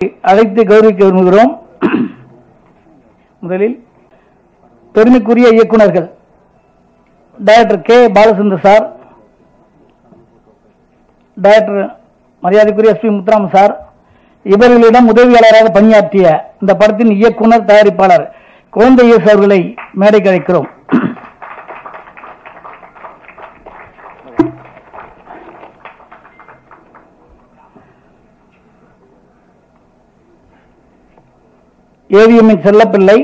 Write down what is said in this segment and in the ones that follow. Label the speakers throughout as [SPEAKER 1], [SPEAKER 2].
[SPEAKER 1] அழைத்து கௌரவிக்க விரும்புகிறோம் முதலில் பெருமைக்குரிய இயக்குனர்கள் director K Balachander sir director மரியாதைக்குரிய எஸ் பி முத்துராம சார் இவர்களிடம் உதவியாளராக பணியாற்றிய இந்த படத்தின் இயக்குனர் தயாரிப்பாளர் குழந்தை இயேசு அவர்களை மேடைக்கு அழைக்கிறோம் ஏவிஎம்மின் செல்லப்பிள்ளை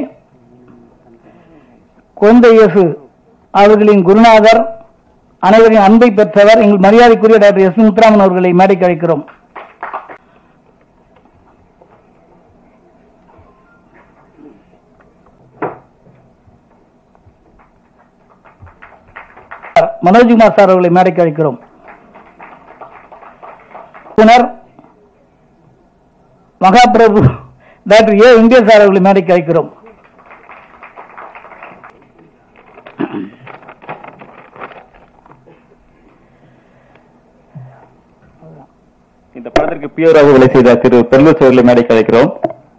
[SPEAKER 1] குழந்தை இயேசு அவர்களின் குருநாதர் அனைவரின் அன்பை பெற்றவர் எங்கள் மரியாதைக்குரிய டாக்டர் எஸ் முத்துராமன் அவர்களை மேடைக்கு அழைக்கிறோம் மனோஜ்குமார் சார் அவர்களை மேடைக்கு அழைக்கிறோம் இயக்குனர் மகாபிரபு டாக்டர் ஏ இந்திய சார் அவர்களை மேடைக்கு அழைக்கிறோம்
[SPEAKER 2] இந்த படத்திற்கு பியூர் அவர்களை செய்த திரு பெருங்கூர் அவர்களை மேடைக்கு அழைக்கிறோம்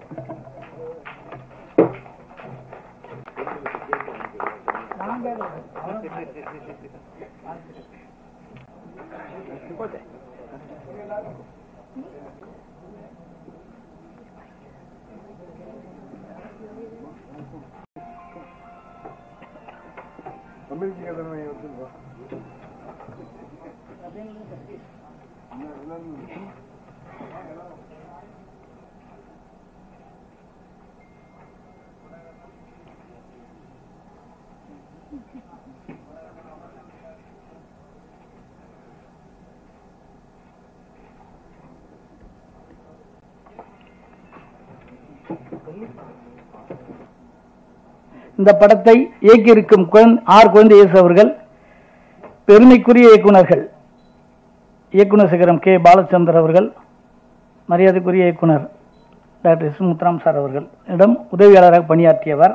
[SPEAKER 1] இந்த படத்தை இயக்கியிருக்கும் குழந்தை- ஆர் குழந்தை இயேசு அவர்கள் பெருமைக்குரிய இயக்குனர்கள் இயக்குனர் சிகரம் கே பாலச்சந்தர் அவர்கள் மரியாதைக்குரிய இயக்குனர் டாக்டர் எஸ் முத்துராம் சார் அவர்கள் இடம் உதவியாளராக பணியாற்றியவர்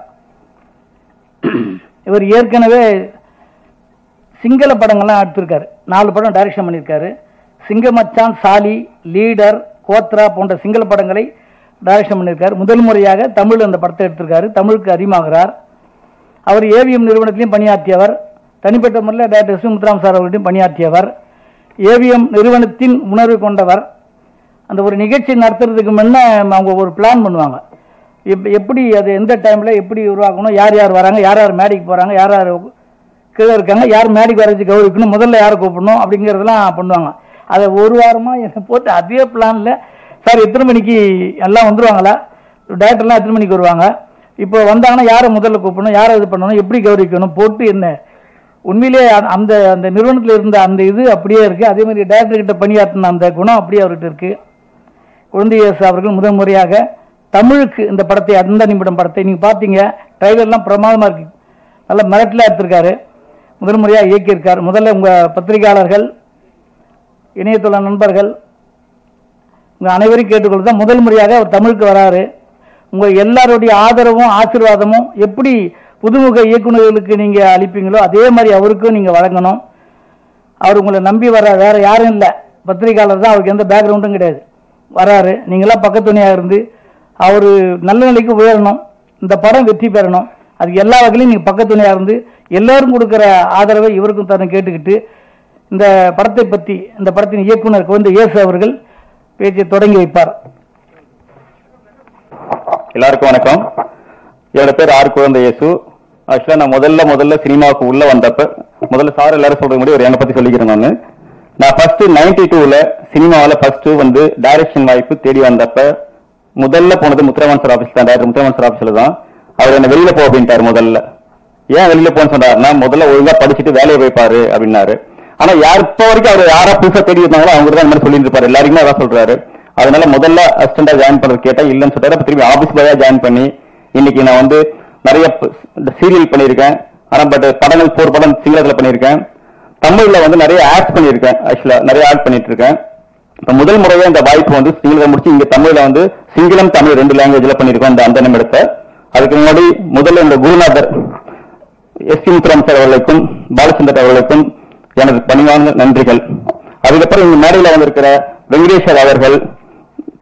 [SPEAKER 1] இவர் ஏற்கனவே சிங்கள படங்கள்லாம் எடுத்திருக்காரு நாலு படம் டைரக்ஷன் பண்ணியிருக்காரு சிங்கமச்சான் சாலி லீடர் கோத்ரா போன்ற சிங்கள படங்களை டைரக்ஷன் பண்ணியிருக்காரு முதல் முறையாக தமிழ் அந்த படத்தை எடுத்திருக்காரு தமிழுக்கு அறிமுகமாகிறார் அவர் ஏவிஎம் நிறுவனத்திலையும் பணியாற்றியவர் தனிப்பட்ட முறையில் டாக்டர் எஸ் முத்துராம் சார் அவர்களிடம் பணியாற்றியவர் ஏவிஎம் நிறுவனத்தின் உணர்வு கொண்டவர் அந்த ஒரு நிகழ்ச்சி நடத்துறதுக்கு முன்ன அவங்க ஒரு பிளான் பண்ணுவாங்க எப் எப்படி அது எந்த டைமில் எப்படி உருவாக்கணும் யார் யார் வராங்க யார் யார் மேடைக்கு போகிறாங்க யார் யார் கீழே இருக்காங்க யார் மேடைக்கு வர வச்சு கௌரவிக்கணும் முதல்ல யாரை கூப்பிடணும் அப்படிங்கிறதெல்லாம் பண்ணுவாங்க அதை ஒரு வாரமாக என்னை போட்டு அதே பிளானில் சார் எத்தனை மணிக்கு எல்லாம் வந்துருவாங்களா டேரக்டர்லாம் எத்தனை மணிக்கு வருவாங்க இப்போ வந்தாங்கன்னா யாரை முதல்ல கூப்பிடணும் யாரை இது பண்ணணும் எப்படி கௌரவிக்கணும் போட்டு என்ன உண்மையிலேயே அ- அந்த அந்த நிறுவனத்தில் இருந்த அந்த இது அப்படியே இருக்கு அதே மாதிரி டேரக்டர் கிட்ட பணியாற்றின அந்த குணம் அப்படியே அவர்கிட்ட இருக்கு குழந்தை இயேசு அவர்கள் முதல் முறையாக தமிழுக்கு இந்த படத்தை அந்த நிமிடம் படத்தை நீங்க பார்த்தீங்க ட்ரைலர்லாம் பிரமாதமா இருக்கு நல்ல மிரட்டலா எடுத்திருக்காரு முதல் முறையாக இயக்கியிருக்கார் முதல்ல உங்க பத்திரிகையாளர்கள் இணையதள நண்பர்கள் உங்க அனைவரையும் கேட்டுக்கொள்வது தான் முதல் முறையாக அவர் தமிழுக்கு வராரு உங்க எல்லாருடைய ஆதரவும் ஆசீர்வாதமும் எப்படி புதுமுக இயக்குநர்களுக்கு நீங்க அளிப்பீங்களோ அதே மாதிரி அவருக்கும் நீங்க வழங்கணும் அவர் உங்களை நம்பி வர வேற யாரும் இல்லை பத்திரிகையாளர் தான் அவருக்கு எந்த பேக்ரவுண்டும் கிடையாது வராரு நீங்களாம் பக்கத்துணையாக இருந்து அவர் நல்ல நிலைக்கு உயரணும் இந்த படம் வெற்றி பெறணும் அதுக்கு எல்லா வகையிலும் நீங்கள் பக்கத்துணையாக இருந்து எல்லாரும் கொடுக்குற ஆதரவை இவருக்கும் தரணும் கேட்டுக்கிட்டு இந்த படத்தை பற்றி இந்த படத்தின் இயக்குனர் குழந்தை இயேசு அவர்கள் பேச்சை தொடங்கி வைப்பார்
[SPEAKER 2] எல்லாருக்கும் வணக்கம் என்னோட பேர் ஆர் குழந்தை இயேசு ஆக்சுவலா நான் முதல்ல முதல்ல சினிமாவுக்கு உள்ள வந்தப்ப முதல்ல சார் எல்லாரும் சொல்றது முன்னாடி ஒரு என்னை பத்தி சொல்லிக்கிறேன் நான் நான் ஃபர்ஸ்ட் நைன்டி டூல சினிமாவில் ஃபர்ஸ்ட் வந்து டைரக்ஷன் வாய்ப்பு தேடி வந்தப்ப முதல்ல போனது முத்துராமன் சார் ஆஃபீஸ் தான் டைரக்டர் முத்துராமன் சார் ஆஃபீஸ்ல தான் அவர் என்ன வெளியில போ அப்படின்ட்டாரு முதல்ல ஏன் வெளியில போன்னு சொன்னாருன்னா முதல்ல ஒழுங்கா படிச்சுட்டு வேலையை போய் பாரு அப்படின்னாரு ஆனா யார் இப்போ வரைக்கும் அவர் யாரா புதுசா தேடி இருந்தாங்களோ அவங்க தான் இந்த மாதிரி சொல்லிட்டு இருப்பாரு எல்லாருக்குமே அதான் சொல்றாரு அதனால முதல்ல அசிஸ்டண்டா ஜாயின் பண்றது கேட்டா இல்லைன்னு சொல்லிட்டாரு அப்ப திரும்பி ஆபீஸ் பாயா ஜாயின் பண்ணி இன்னைக்கு நான் வந்து நிறைய சீரியல் பண்ணியிருக்கேன் ஆனா பட் படங்கள் போர் படம் சிங்களத்துல பண்ணியிருக்கேன் தமிழ்ல வந்து நிறைய ஆட் பண்ணியிருக்கேன் ஆக்சுவலா நிறைய ஆட் பண்ணிட்டு இருக்கேன் இப்ப முதல் முறையா இந்த வாய்ப்பு வந்து சிங்களத்தை முடிச்சு இங்க தமிழ்ல வந்து சிங்களம் தமிழ் ரெண்டு லாங்குவேஜ்ல பண்ணியிருக்கோம் இந்த அந்த நிமிடத்தை அதுக்கு முன்னாடி முதல்ல இந்த குருநாதர் எஸ் சி முத்துராம் சார் அவர்களுக்கும் பாலச்சந்தர் அவர்களுக்கும் எனது பணிவான நன்றிகள் அதுக்கப்புறம் இந்த மேடையில வந்திருக்கிற வெங்கடேஸ்வர் அவர்கள்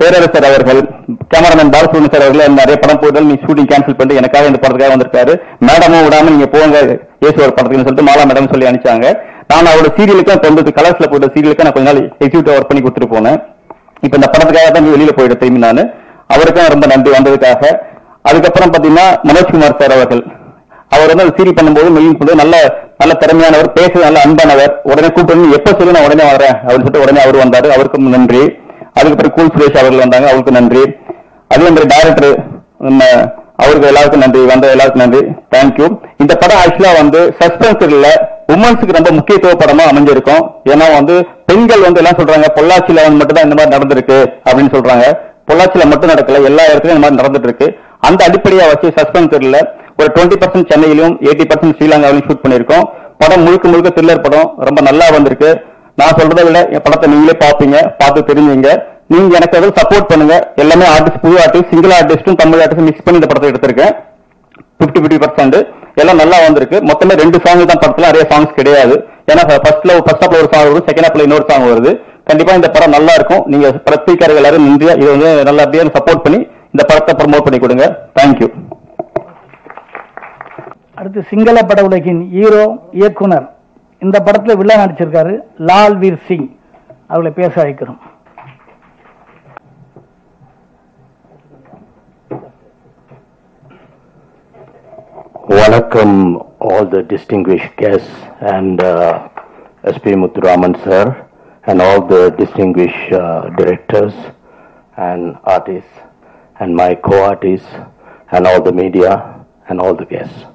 [SPEAKER 2] பேரரசர் அவர்கள் கேமராமேன் பாலசுப்ரமணியம் சார் அவர்கள் நிறைய படம் போயிட்டால் நீ ஷூட்டிங் கேன்சல் பண்ணிட்டு எனக்காக இந்த படத்துக்காக வந்திருக்காரு மேடமும் விடாம நீங்க போங்க இயேசுவர் படத்துக்குன்னு சொல்லிட்டு மாலா மேடம் சொல்லி அனுப்பிச்சாங்க நான் அவரோட சீரியலுக்கு அப்ப வந்து கலர்ஸ்ல போயிட்ட சீரியலுக்கு நான் கொஞ்ச நாள் எக்ஸிக்யூட்டிவ் ஒர்க் பண்ணி கொடுத்துட்டு போனேன் இப்ப இந்த படத்துக்காக தான் வெளியில போயிட்டு திரும்பி நான் அவருக்கும் ரொம்ப நன்றி வந்ததுக்காக அதுக்கப்புறம் பாத்தீங்கன்னா மனோஜ்குமார் சார் அவர்கள் அவர் வந்து அந்த சீரி பண்ணும்போது மெயின் பண்ணும்போது நல்ல நல்ல திறமையானவர் பேச நல்ல அன்பானவர் உடனே கூப்பிட்டு வந்து எப்ப சொல்லி நான் உடனே வரேன் அப்படின்னு சொல்லிட்டு உடனே அவர் வந்தாரு அவருக்கும் நன்றி அதுக்கப்புறம் கூல் சுரேஷ் அவர்கள் வந்தாங்க அவருக்கும் நன்றி அதே மாதிரி டைரக்டர் அவருக்கு எல்லாருக்கும் நன்றி வந்த எல்லாருக்கும் நன்றி தேங்க்யூ இந்த படம் ஆக்சுவலா வந்து சஸ்பென்ஸ் இல்ல உமன்ஸுக்கு ரொம்ப முக்கியத்துவ படமா அமைஞ்சிருக்கும் ஏன்னா வந்து பெண்கள் வந்து எல்லாம் சொல்றாங்க பொள்ளாச்சியில வந்து மட்டும் தான் இந்த மாதிரி நடந்திருக்கு அப்படின்னு சொல்றாங்க பொள்ளாச்சியில மட்டும் நடக்கல எல்லா இடத்துலயும் இந்த மாதிரி நடந்துட்டு இருக்கு அந்த அடிப்படையா வச்சு சஸ்பென்ஸ் இல்ல ஒரு டுவெண்ட்டி பர்சன்ட் சென்னையிலும் எயிட்டி பர்சன்ட் ஸ்ரீலங்காவிலும் ஷூட் பண்ணிருக்கோம் படம் முழுக்க முழுக்க த்ரில்லர் படம் ரொம்ப நல்லா வந்திருக்கு நான் சொல்றதை விட என் படத்தை நீங்களே பாப்பீங்க பார்த்து தெரிஞ்சுங்க நீங்க எனக்கு எதாவது சப்போர்ட் பண்ணுங்க எல்லாமே ஆர்டிஸ்ட் புது ஆர்டிஸ்ட் சிங்கிள் ஆர்டிஸ்டும் தமிழ் ஆர்டிஸ்டும் மிக்ஸ் பண்ணி இந்த படத்தை எடுத்திருக்கேன் பிப்டி பிப்டி பர்சன்ட் எல்லாம் நல்லா வந்திருக்கு மொத்தமே ரெண்டு சாங் தான் படத்துல நிறைய சாங்ஸ் கிடையாது ஏன்னா ஃபர்ஸ்ட்ல ஃபர்ஸ்ட் ஹாப்ல ஒரு சாங் வருது செகண்ட் ஹாப்ல இன்னொரு சாங் வருது கண்டிப்பா இந்த படம் நல்லா இருக்கும் நீங்க பத்திரிக்காரர்கள் எல்லாரும் நின்று இது வந்து நல்லபடியா சப்போர்ட் பண்ணி இந்த படத்தை ப்ரமோட் பண்ணி கொடுங்க தேங்க்யூ
[SPEAKER 1] அடுத்து சிங்கள பட உலகின் ஹீரோ இயக்குனர் இந்த படத்துல வில்லன் நடிச்சிருக்காரு லால் வீர் சிங் அவர்களை பேச அழைக்கிறோம்
[SPEAKER 3] Welcome all the distinguished guests and uh, SP Muthuraman sir and all the distinguished uh, directors and artists and my co-artists and all the media and all the guests.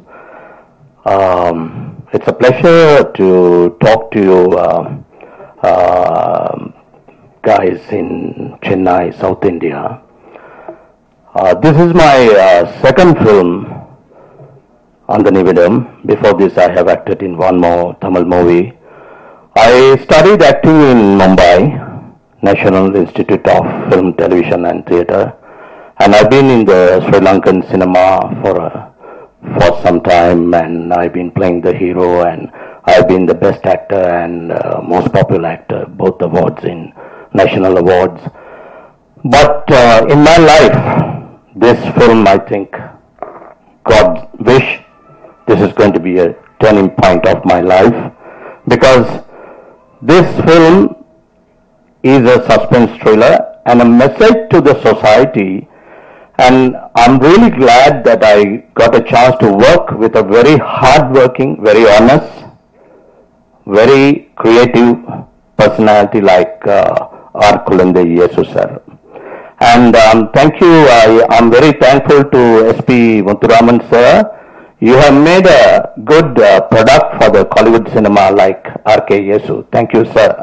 [SPEAKER 3] Um, it's a pleasure to talk to you um, um guys in Chennai, South India. Uh, this is my uh, second film on the Nivedam. Before this, I have acted in one more Tamil movie. I studied acting in Mumbai, National Institute of Film, Television and Theatre, and I've been in the Sri Lankan cinema for uh, for some time, and I've been playing the hero, and I've been the best actor and uh, most popular actor, both awards in national awards. But uh, in my life, this film, I think, God's wish, this is going to be a turning point of my life because this film is a suspense thriller and a message to the society and I'm really glad that I got a chance to work with a very hardworking, very honest, very creative personality like uh, R. Kulande Yesu sir. And um, thank you, I, I'm very thankful to SP Muthuraman sir. You have made a good uh, product for the Hollywood cinema like RK Yesu. Thank you sir.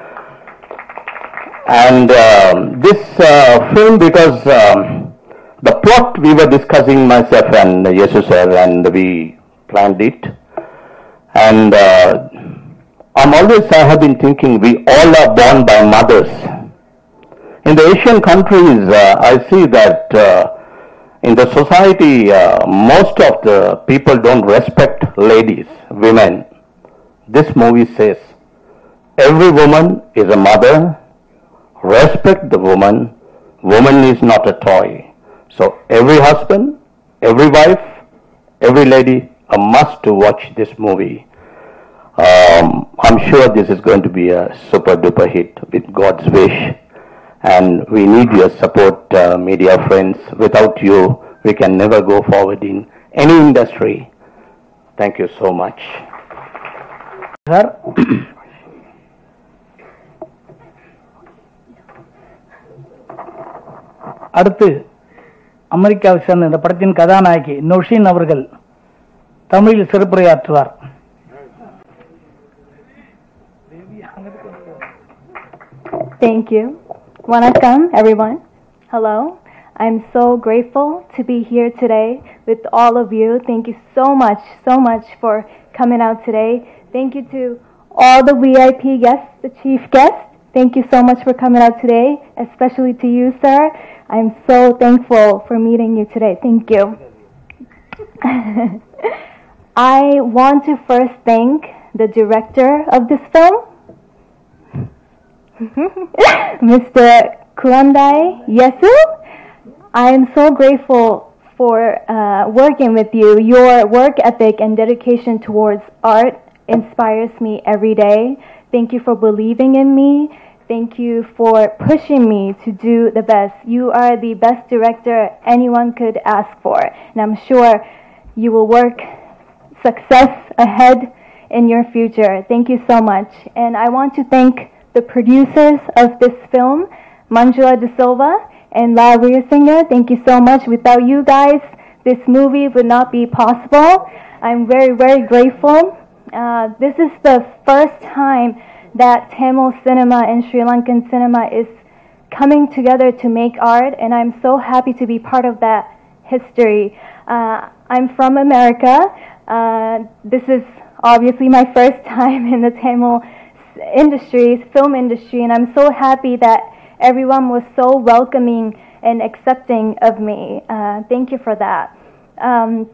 [SPEAKER 3] And um, this uh, film, because um, the plot we were discussing myself and Yesu sir, and we planned it. And uh, I'm always, I have been thinking, we all are born by mothers. In the Asian countries, uh, I see that uh, in the society, uh, most of the people don't respect ladies, women. This movie says, every woman is a mother, respect the woman, woman is not a toy. So every husband, every wife, every lady, a must to watch this movie. Um, I'm sure this is going to be a super duper hit with God's wish. And we need your support, uh, media friends. Without you, we can never go forward in any industry. Thank you so much.
[SPEAKER 1] Sir அடுத்து அமெரிக்காவை சேர்ந்த இந்த படத்தின் கதாநாயகி நொஷின் அவர்கள் தமிழில் சிறப்புரையாற்றுவார்
[SPEAKER 4] Thank you. Wanakam, everyone. Hello. I'm so grateful to be here today with all of you. Thank you so much, so much for coming out today. Thank you to all the VIP guests, the chief guests. Thank you so much for coming out today, especially to you, sir. I'm so thankful for meeting you today. Thank you. I want to first thank the director of this film, Mr. Kurandai Yesu. I am so grateful for uh, working with you. Your work ethic and dedication towards art inspires me every day. Thank you for believing in me. Thank you for pushing me to do the best. You are the best director anyone could ask for, and I'm sure you will work success ahead in your future. Thank you so much. And I want to thank the producers of this film, Manjula De Silva and La Singer. Thank you so much. Without you guys, this movie would not be possible. I'm very, very grateful. Uh, this is the first time that Tamil cinema and Sri Lankan cinema is coming together to make art, and I'm so happy to be part of that history. Uh, I'm from America. Uh, this is obviously my first time in the Tamil industry, film industry, and I'm so happy that everyone was so welcoming and accepting of me. Uh, thank you for that. Um,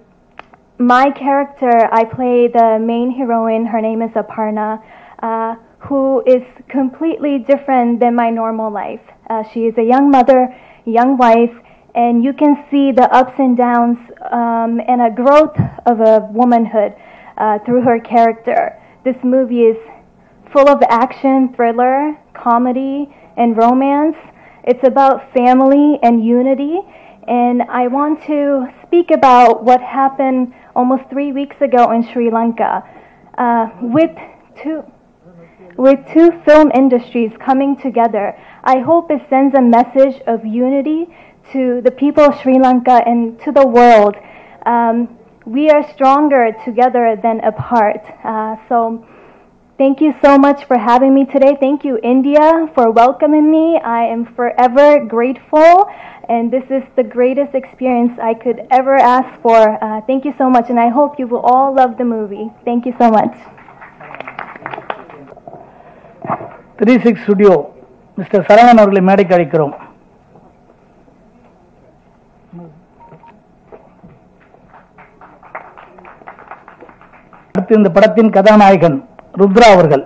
[SPEAKER 4] my character, I play the main heroine. Her name is Aparna, uh, who is completely different than my normal life. Uh, she is a young mother, young wife, and you can see the ups and downs um, and a growth of a womanhood uh, through her character. This movie is full of action, thriller, comedy, and romance. It's about family and unity, and I want to speak about what happened almost three weeks ago in Sri Lanka uh, with two with two film industries coming together. I hope it sends a message of unity to the people of Sri Lanka and to the world. Um, we are stronger together than apart. Uh, so. Thank you so much for having me today. Thank you, India, for welcoming me. I am forever grateful, and this is the greatest experience I could ever ask for. Uh, thank you so much, and I hope you will all love the movie. Thank you so much.
[SPEAKER 1] Three six studio mister Saravanan அவர்களை மேடைக்கு அழைக்கிறோம் அடுத்து இந்த படத்தின் கதாநாயகன் ருத்ரா அவர்கள்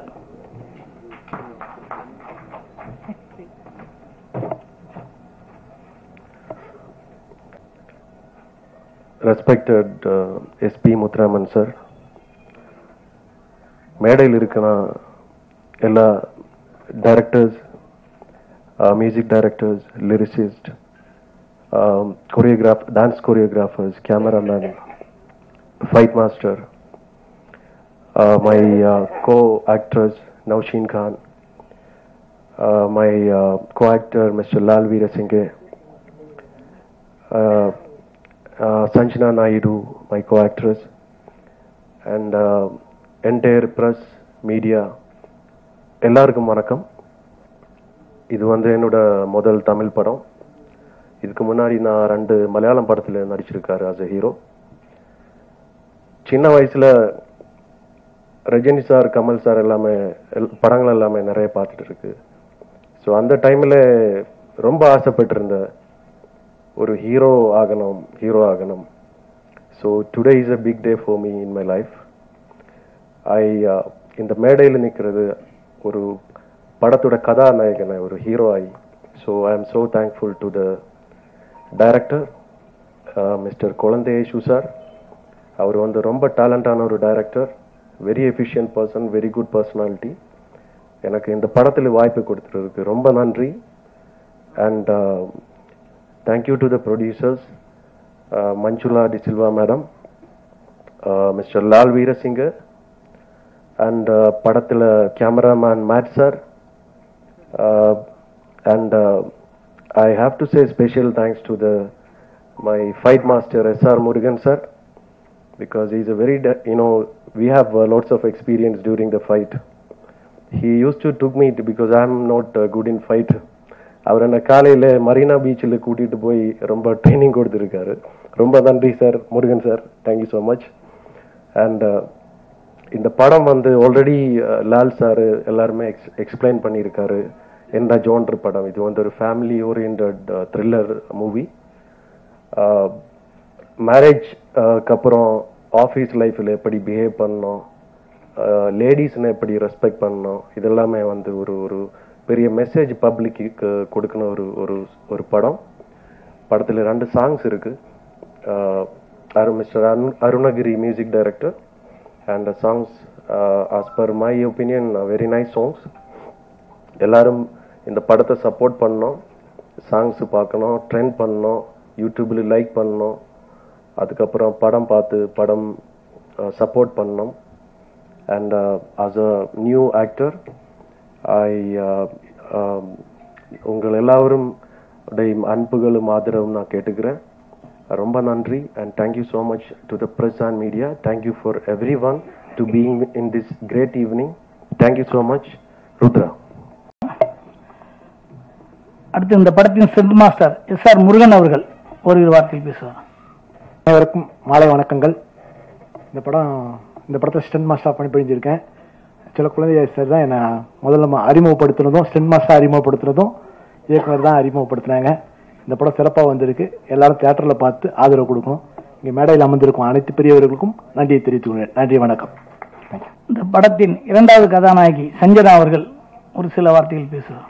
[SPEAKER 5] respected SP Muthuraman sir மேடையில் இருக்கிற எல்லா directors music directors lyricist choreograph dance choreographers cameraman fight master my co actress Nausheen Khan my co actor mister Lal Weerasinghe uh, Sanjana Naidu, my co-actress, and uh, entire press, media, எல்லாருக்கும் வணக்கம் இது வந்து என்னோட முதல் தமிழ் படம் இதுக்கு முன்னாடி நான் ரெண்டு மலையாளம் படத்தில் நடிச்சிருக்காரு as a ஹீரோ சின்ன வயசுல ரஜினி சார் கமல் சார் எல்லாமே எல்- படங்கள் எல்லாமே நிறைய பார்த்துட்டு இருக்கு ஸோ அந்த டைமில் ரொம்ப ஆசைப்பட்டிருந்தேன் ஒரு ஹீரோ ஆகணும் ஹீரோ ஆகணும் so today is a big day for me in my life I இந்த மேடையில் நிற்கிறது ஒரு படத்தோட கதாநாயகனை ஒரு ஹீரோ ஆகி so I am so thankful to the director mister Kuzhandhaiyesu sir அவர் வந்து ரொம்ப டேலண்டான ஒரு director very efficient person very good personality எனக்கு இந்த படத்தில் வாய்ப்பு கொடுத்துருக்கு ரொம்ப நன்றி and thank you to the producers, uh, Manchula De Silva madam, uh, Mr. Lal Veerasinger, and uh, Padatila cameraman Matt sir, uh, and uh, I have to say special thanks to the my fight master S.R. Murugan sir, because he's a very de- you know we have uh, lots of experience during the fight. He used to took me to, because I'm not uh, good in fight. அவர் என்னை காலையில் Marina பீச்சில் கூட்டிகிட்டு போய் ரொம்ப training கொடுத்துருக்காரு ரொம்ப நன்றி sir Murugan sir thank you so much and இந்த படம் வந்து ஆல்ரெடி லால் சார் எல்லாருமே எக்ஸ் எக்ஸ்பிளைன் பண்ணியிருக்காரு என்ன ஜோன்ற படம் இது வந்து ஒரு ஃபேமிலி ஓரியன்ட் த்ரில்லர் மூவி மேரேஜ்க்கு அப்புறம் ஆஃபீஸ் லைஃப்பில் எப்படி பிஹேவ் பண்ணணும் லேடிஸ்னை எப்படி ரெஸ்பெக்ட் பண்ணணும் இதெல்லாமே வந்து ஒரு ஒரு பெரிய மெசேஜ் பப்ளிக்கு கொடுக்கணும் ஒரு ஒரு ஒரு படம் படத்தில் ரெண்டு சாங்ஸ் இருக்கு அரு mister Arun Arunagiri music director and songs as per my opinion very nice songs எல்லாரும் இந்த படத்தை சப்போர்ட் பண்ணணும் சாங்ஸ் பார்க்கணும் ட்ரெண்ட் பண்ணணும் யூடியூப்ல லைக் பண்ணணும் அதுக்கப்புறம் படம் பார்த்து படம் சப்போர்ட் பண்ணணும் and as a new actor I உங்கள் எல்லாரும் உடைய அன்புகளும் ஆதரவும் நான் கேட்டுக்கிறேன் ரொம்ப நன்றி and thank you so much to the press and media thank you for every one to being in this great evening thank you so much Rudra
[SPEAKER 1] அடுத்து இந்த படத்தின் stunt master S R Murugan அவர்கள் ஒரு வார்த்தையில் பேசுவார்
[SPEAKER 6] அனைவருக்கும் மாலை வணக்கங்கள் இந்த படம் இந்த படத்தை ஸ்டென் மாஸ்டர் பணிபுரிஞ்சிருக்கேன் சில குழந்தை சார் தான் என்னை முதல்ல ம- அறிமுகப்படுத்தினதும் ஸ்டென் மாஸ்டர் அறிமுகப்படுத்தினதும் இயக்குனர் தான் அறிமுகப்படுத்தினாங்க இந்த படம் சிறப்பாக வந்திருக்கு எல்லாரும் தியேட்டரில் பார்த்து ஆதரவு கொடுக்கணும் இங்கே மேடையில் அமர்ந்திருக்கும் அனைத்து பெரியவர்களுக்கும் நன்றியை தெரிவித்துக் கொள்கிறேன் நன்றி வணக்கம்
[SPEAKER 1] இந்த படத்தின் இரண்டாவது கதாநாயகி சஞ்சனா அவர்கள் ஒரு சில வார்த்தைகள் பேசுவார்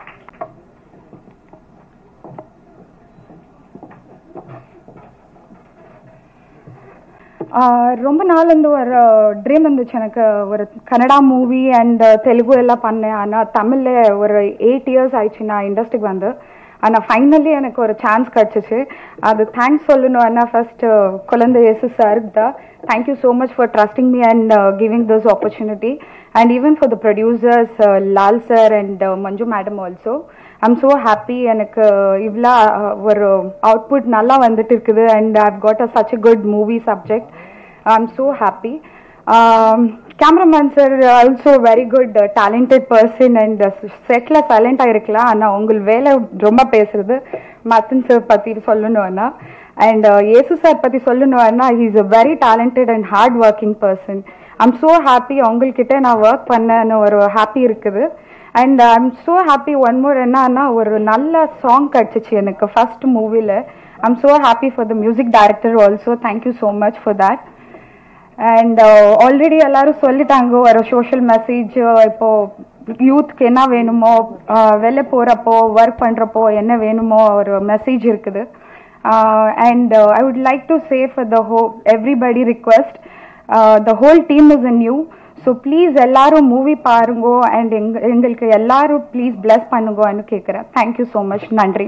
[SPEAKER 7] ஆஹ் ரொம்ப நாள் இருந்து ஒரு ட்ரீம் இருந்துச்சு எனக்கு ஒரு கன்னடா மூவி அண்ட் தெலுங்கு எல்லாம் பண்ணேன் ஆனால் தமிழில் ஒரு எயிட் இயர்ஸ் ஆயிடுச்சு நான் இண்டஸ்ட்ரிக்கு வந்து ஆனால் ஃபைனலி எனக்கு ஒரு சான்ஸ் கிடச்சிச்சு அது தேங்க்ஸ் சொல்லணும் அண்ணா ஃபர்ஸ்ட் குழந்தை இயேசு சாருக்கு தான் thank you so much for trusting me and giving this opportunity and even for the producers Lal sir and Manju madam also I'm so happy எனக்கு இவ்வளோ ஒரு அவுட்புட் நல்லா வந்துட்டு இருக்குது and I've got a such a good movie subject I'm so happy cameraman sir also very good talented person and செட்டில் சைலண்டாக இருக்கலாம் ஆனால் உங்கள் வேலை ரொம்ப பேசுறது மத்தன் சார் பற்றி சொல்லணும்னா அண்ட் இயேசு சார் பற்றி சொல்லணும்னா he is a very talented and hard working person I'm so happy உங்கள்கிட்ட நான் ஒர்க் பண்ணேன்னு ஒரு ஹாப்பி இருக்குது and I'm so happy one more என்னன்னா ஒரு நல்ல சாங் கிடச்சிச்சு எனக்கு ஃபர்ஸ்ட் மூவியில் I'm so happy for the music director also thank you so much for that and already எல்லாரும் சொல்லிட்டாங்க ஒரு சோஷியல் மெசேஜ் இப்போ யூத்க்கு என்ன வேணுமோ uh, வெளில போகிறப்போ ஒர்க் பண்ணுறப்போ என்ன வேணுமோ ஒரு மெசேஜ் இருக்குது and I would like to say for the ஹோ everybody request the whole team is in you so please எல்லாரும் மூவி பாருங்க அண்ட் எங்க எங்களுக்கு எல்லாரும் ப்ளீஸ் பிளஸ் பண்ணுங்கன்னு கேட்குறேன் தேங்க்யூ ஸோ மச் நன்றி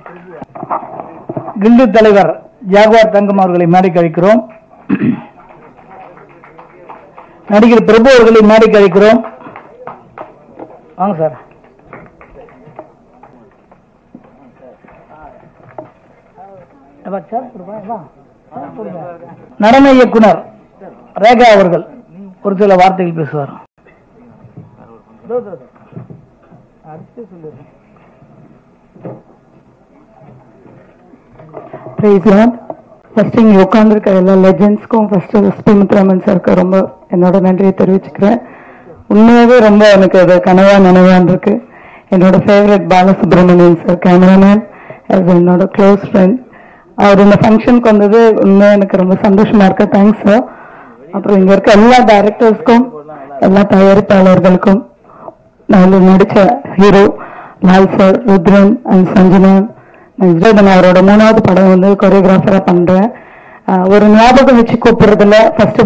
[SPEAKER 1] கில்டு தலைவர் ஜாகுவார் தங்கம் அவர்களை மேடைக்கு அழைக்கிறோம் நடிகர் பிரபு அவர்களை மேடைக்கு அழைக்கிறோம் வாங்க சார் வா, சார், வா, வா. நடன இயக்குனர் ரேகா அவர்கள் ஒரு சில வார்த்தைகள் பேசுவார்
[SPEAKER 8] பிரைஸ் லார்ட் ஃபர்ஸ்ட் இங்கே உட்காந்துருக்க எல்லா லெஜெண்ட்ஸ்க்கும் ஃபர்ஸ்ட் எஸ்பி முத்துராமன் சாருக்கு ரொம்ப என்னோட நன்றியை தெரிவிச்சுக்கிறேன் உண்மையாகவே ரொம்ப எனக்கு அது கனவா நினைவான் இருக்கு என்னோட favourite Balasubramanian sir cameraman as என்னோட க்ளோஸ் ஃப்ரெண்ட் அவர் இந்த ஃபங்க்ஷனுக்கு வந்தது உண்மையாக எனக்கு ரொம்ப சந்தோஷமா இருக்கு தேங்க்ஸ் சார் அப்புறம் இங்க இருக்க எல்லா டைரக்டர்ஸ்க்கும் எல்லா தயாரிப்பாளர்களுக்கும் நான் நடிச்ச hero Lal sir Rudran and Sanjana நான் விஜயதன் அவரோட மூணாவது படம் வந்து கொரியோகிராஃபரா பண்றேன் ஆஹ் ஒரு ஞாபகம் வச்சு கூப்பிடுறதுல ஃபர்ஸ்ட்